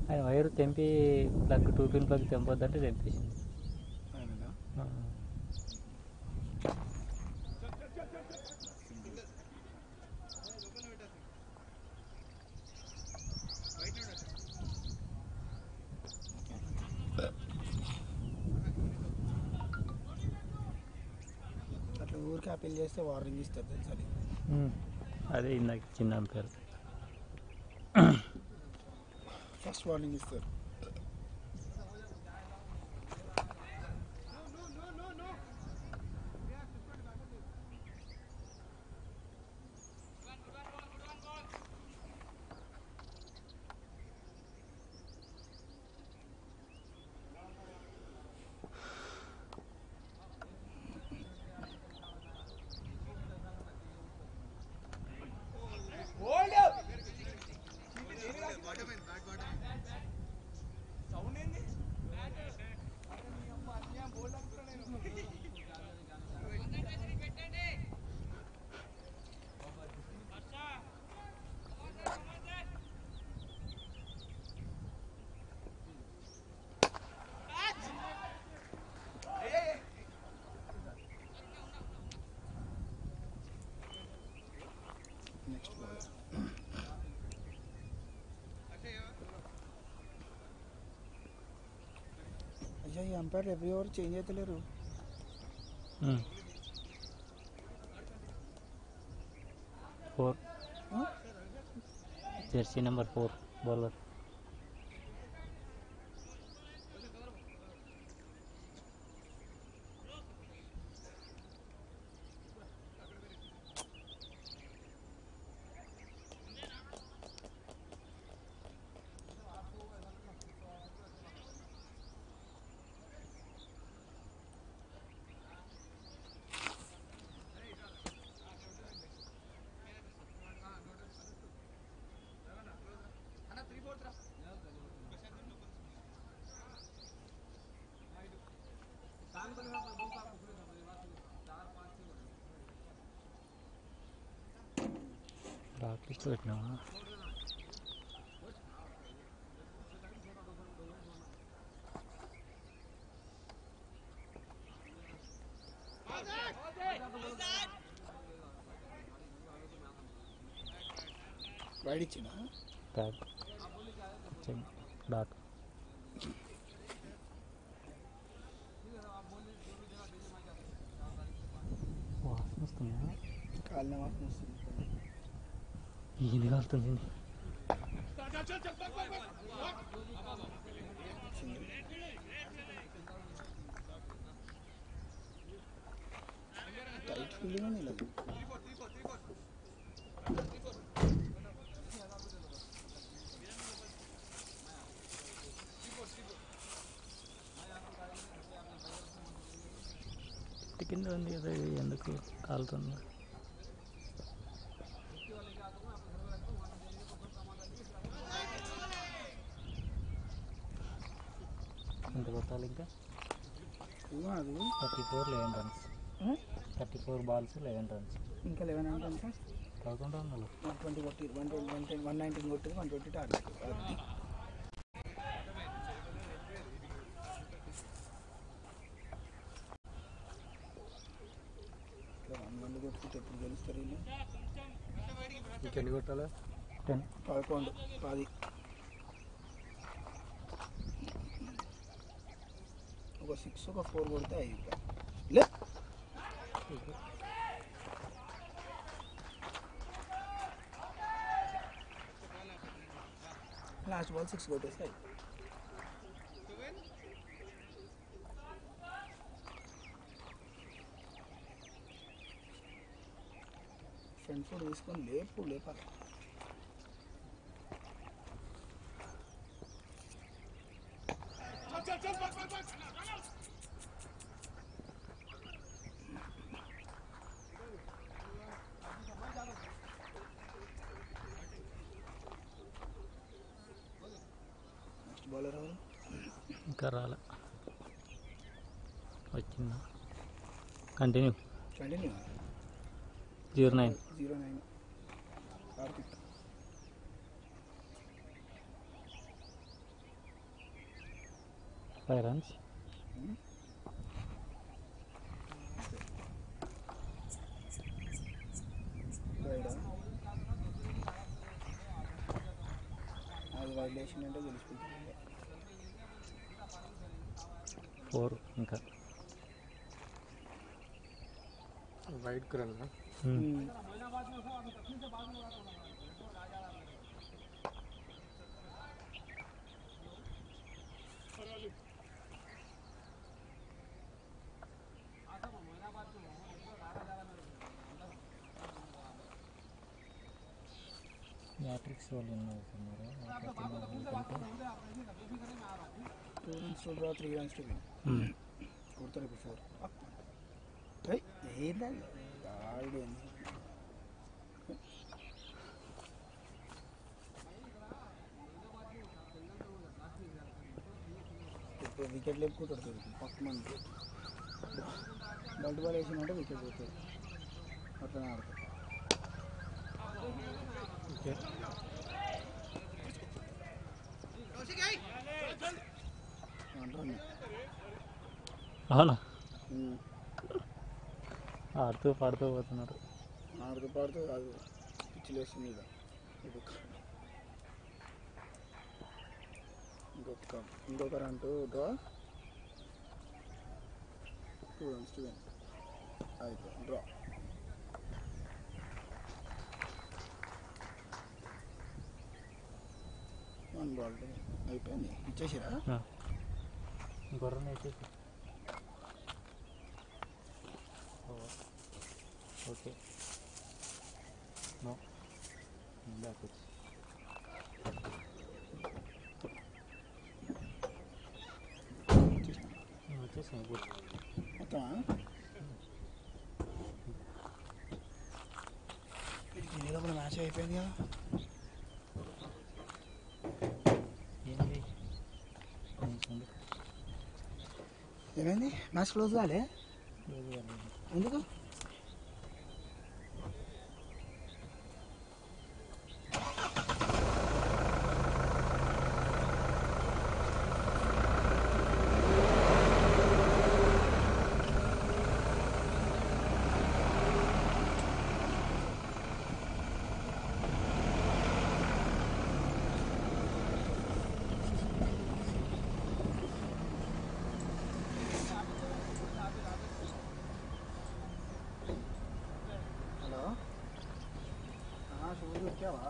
ఆయన వైర్ తెంపి ప్లగ్ టూ పిన్ ప్లగ్ తెంపొద్దంటే తెంపేసింది అవునా ఆ. అట్లా ఊరికి అప్పీల్ చేస్తే వార్నింగ్ ఇస్తారు తెలుసా అది. ఉమ్. అదే ఇందాక చిన్న అంపేరు ఫస్ట్ వార్నింగ్ ఇస్తారు నెక్స్ట్ బాల్ అయ్యా ఈ umpire every over change four ఫోర్ ఆ? జెర్సీ నెంబర్ ఫోర్ బౌలర్ డాక్ లిస్ట్ పెట్టినావా రైడ్ ఇచ్చిన ట్యాగ్ చెక్ డాట్ వాసన వస్తుందా కాలిన వాసన వస్తుంది ఇది కాలుతుంది సింగిల్ టైట్ ఫీలింగ్ ఉంది ఇలా కింద ఉంది కదా ఇది ఎందుకు కాలుతుంది ఎంత కొట్టాలి ఇంకా కాదు thirty four eleven runs thirty four balls eleven runs ఇంకా లెవెన్ అంటే ఎంత పదకొండు వందలు వన్ ట్వంటీ కొట్టి one twenty one ten one nineteen కొట్టింది వన్ ట్వంటీ టార్గెట్ అది ఇట్లా వన్ వన్ కొట్టుకుంటే ఎప్పుడు గెలుస్తారు వీళ్ళు ఇంకెన్ని కొట్టాలా టెన్ పదకొండు పది ఒక సిక్స్ ఒక ఫోర్ కొడితే ఐదు లే లాస్ట్ బాల్ సిక్స్ కొట్టేసి ఐదు ఫ్రంట్ ఫుడ్ తీసుకొని లేపు లేపాలి నెక్స్ట్ బౌలర్ ఎవరు ఇంకా రాలే వచ్చిందా continue continue zero nine zero nine Karthik five runs రైడా అది రైడ్ వేసిందంటే గెలుచుకుంటుంది ఫోర్ ఇంకా వైట్ కలర్ మ్యాట్రిక్స్ వాళ్ళు ఉన్నారు two runs to draw three runs two కొడతారు ఇప్పుడు ఫోర్ ఏంటండి ఆల్రెడీ ఇప్పుడు వికెట్ లేపుకుంటాడు పక్క మంది బల్ట్ బాల్ వేసినట్టే వికెట్ పోతుంది అట్లనే ఆడతారు అంటారు అవునా ఉమ్. ఆడుతూ పాడుతూ పోతున్నారు ఆడుతూ పాడుతూ కాదు పిచ్చిలు వేస్తుంది ఇక ఇంకొక ఇంకొక ఇంకొక run to draw two runs to win అయిపోయి డ్రా వన్ బాల్ అయిపోయింది ఇచ్చేసిరా గొర్రెని వేసేసి ఓకే నో బ్యాక్ వచ్చి వచ్చేసాను గుడ్ మొత్తమా ఇది లోపల మ్యాచ్ అయిపోయింది కదా ఏంటి కొంచెం ఏమైంది మ్యాచ్ క్లోజ్ కాలే లేదు కాలేదు. ఎందుకు హలో షూ దొరికావా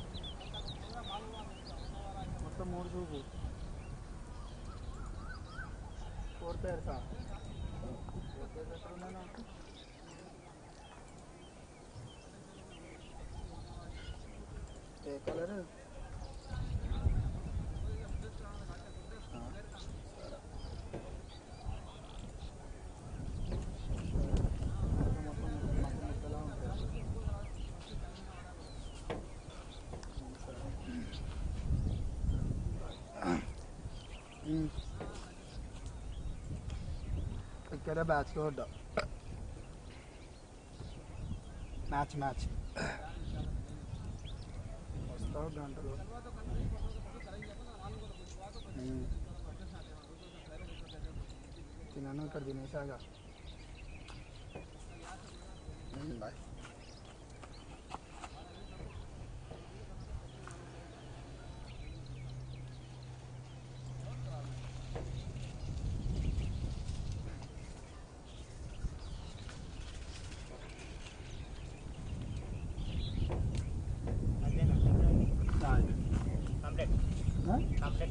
మొత్తం మూడు చూపు ఫోర్ పేర్సా ఫోర్ పేర్స్ ఎక్కడ ఉన్నాయి నాకు ఏ కలర్ ఇక్కడ బ్యాచ్లో వద్దాం మ్యాచ్ మ్యాచ్ వస్తావు గంటలు ఉమ్. తిన్నాను ఇక్కడ తినేసాగా బాయ్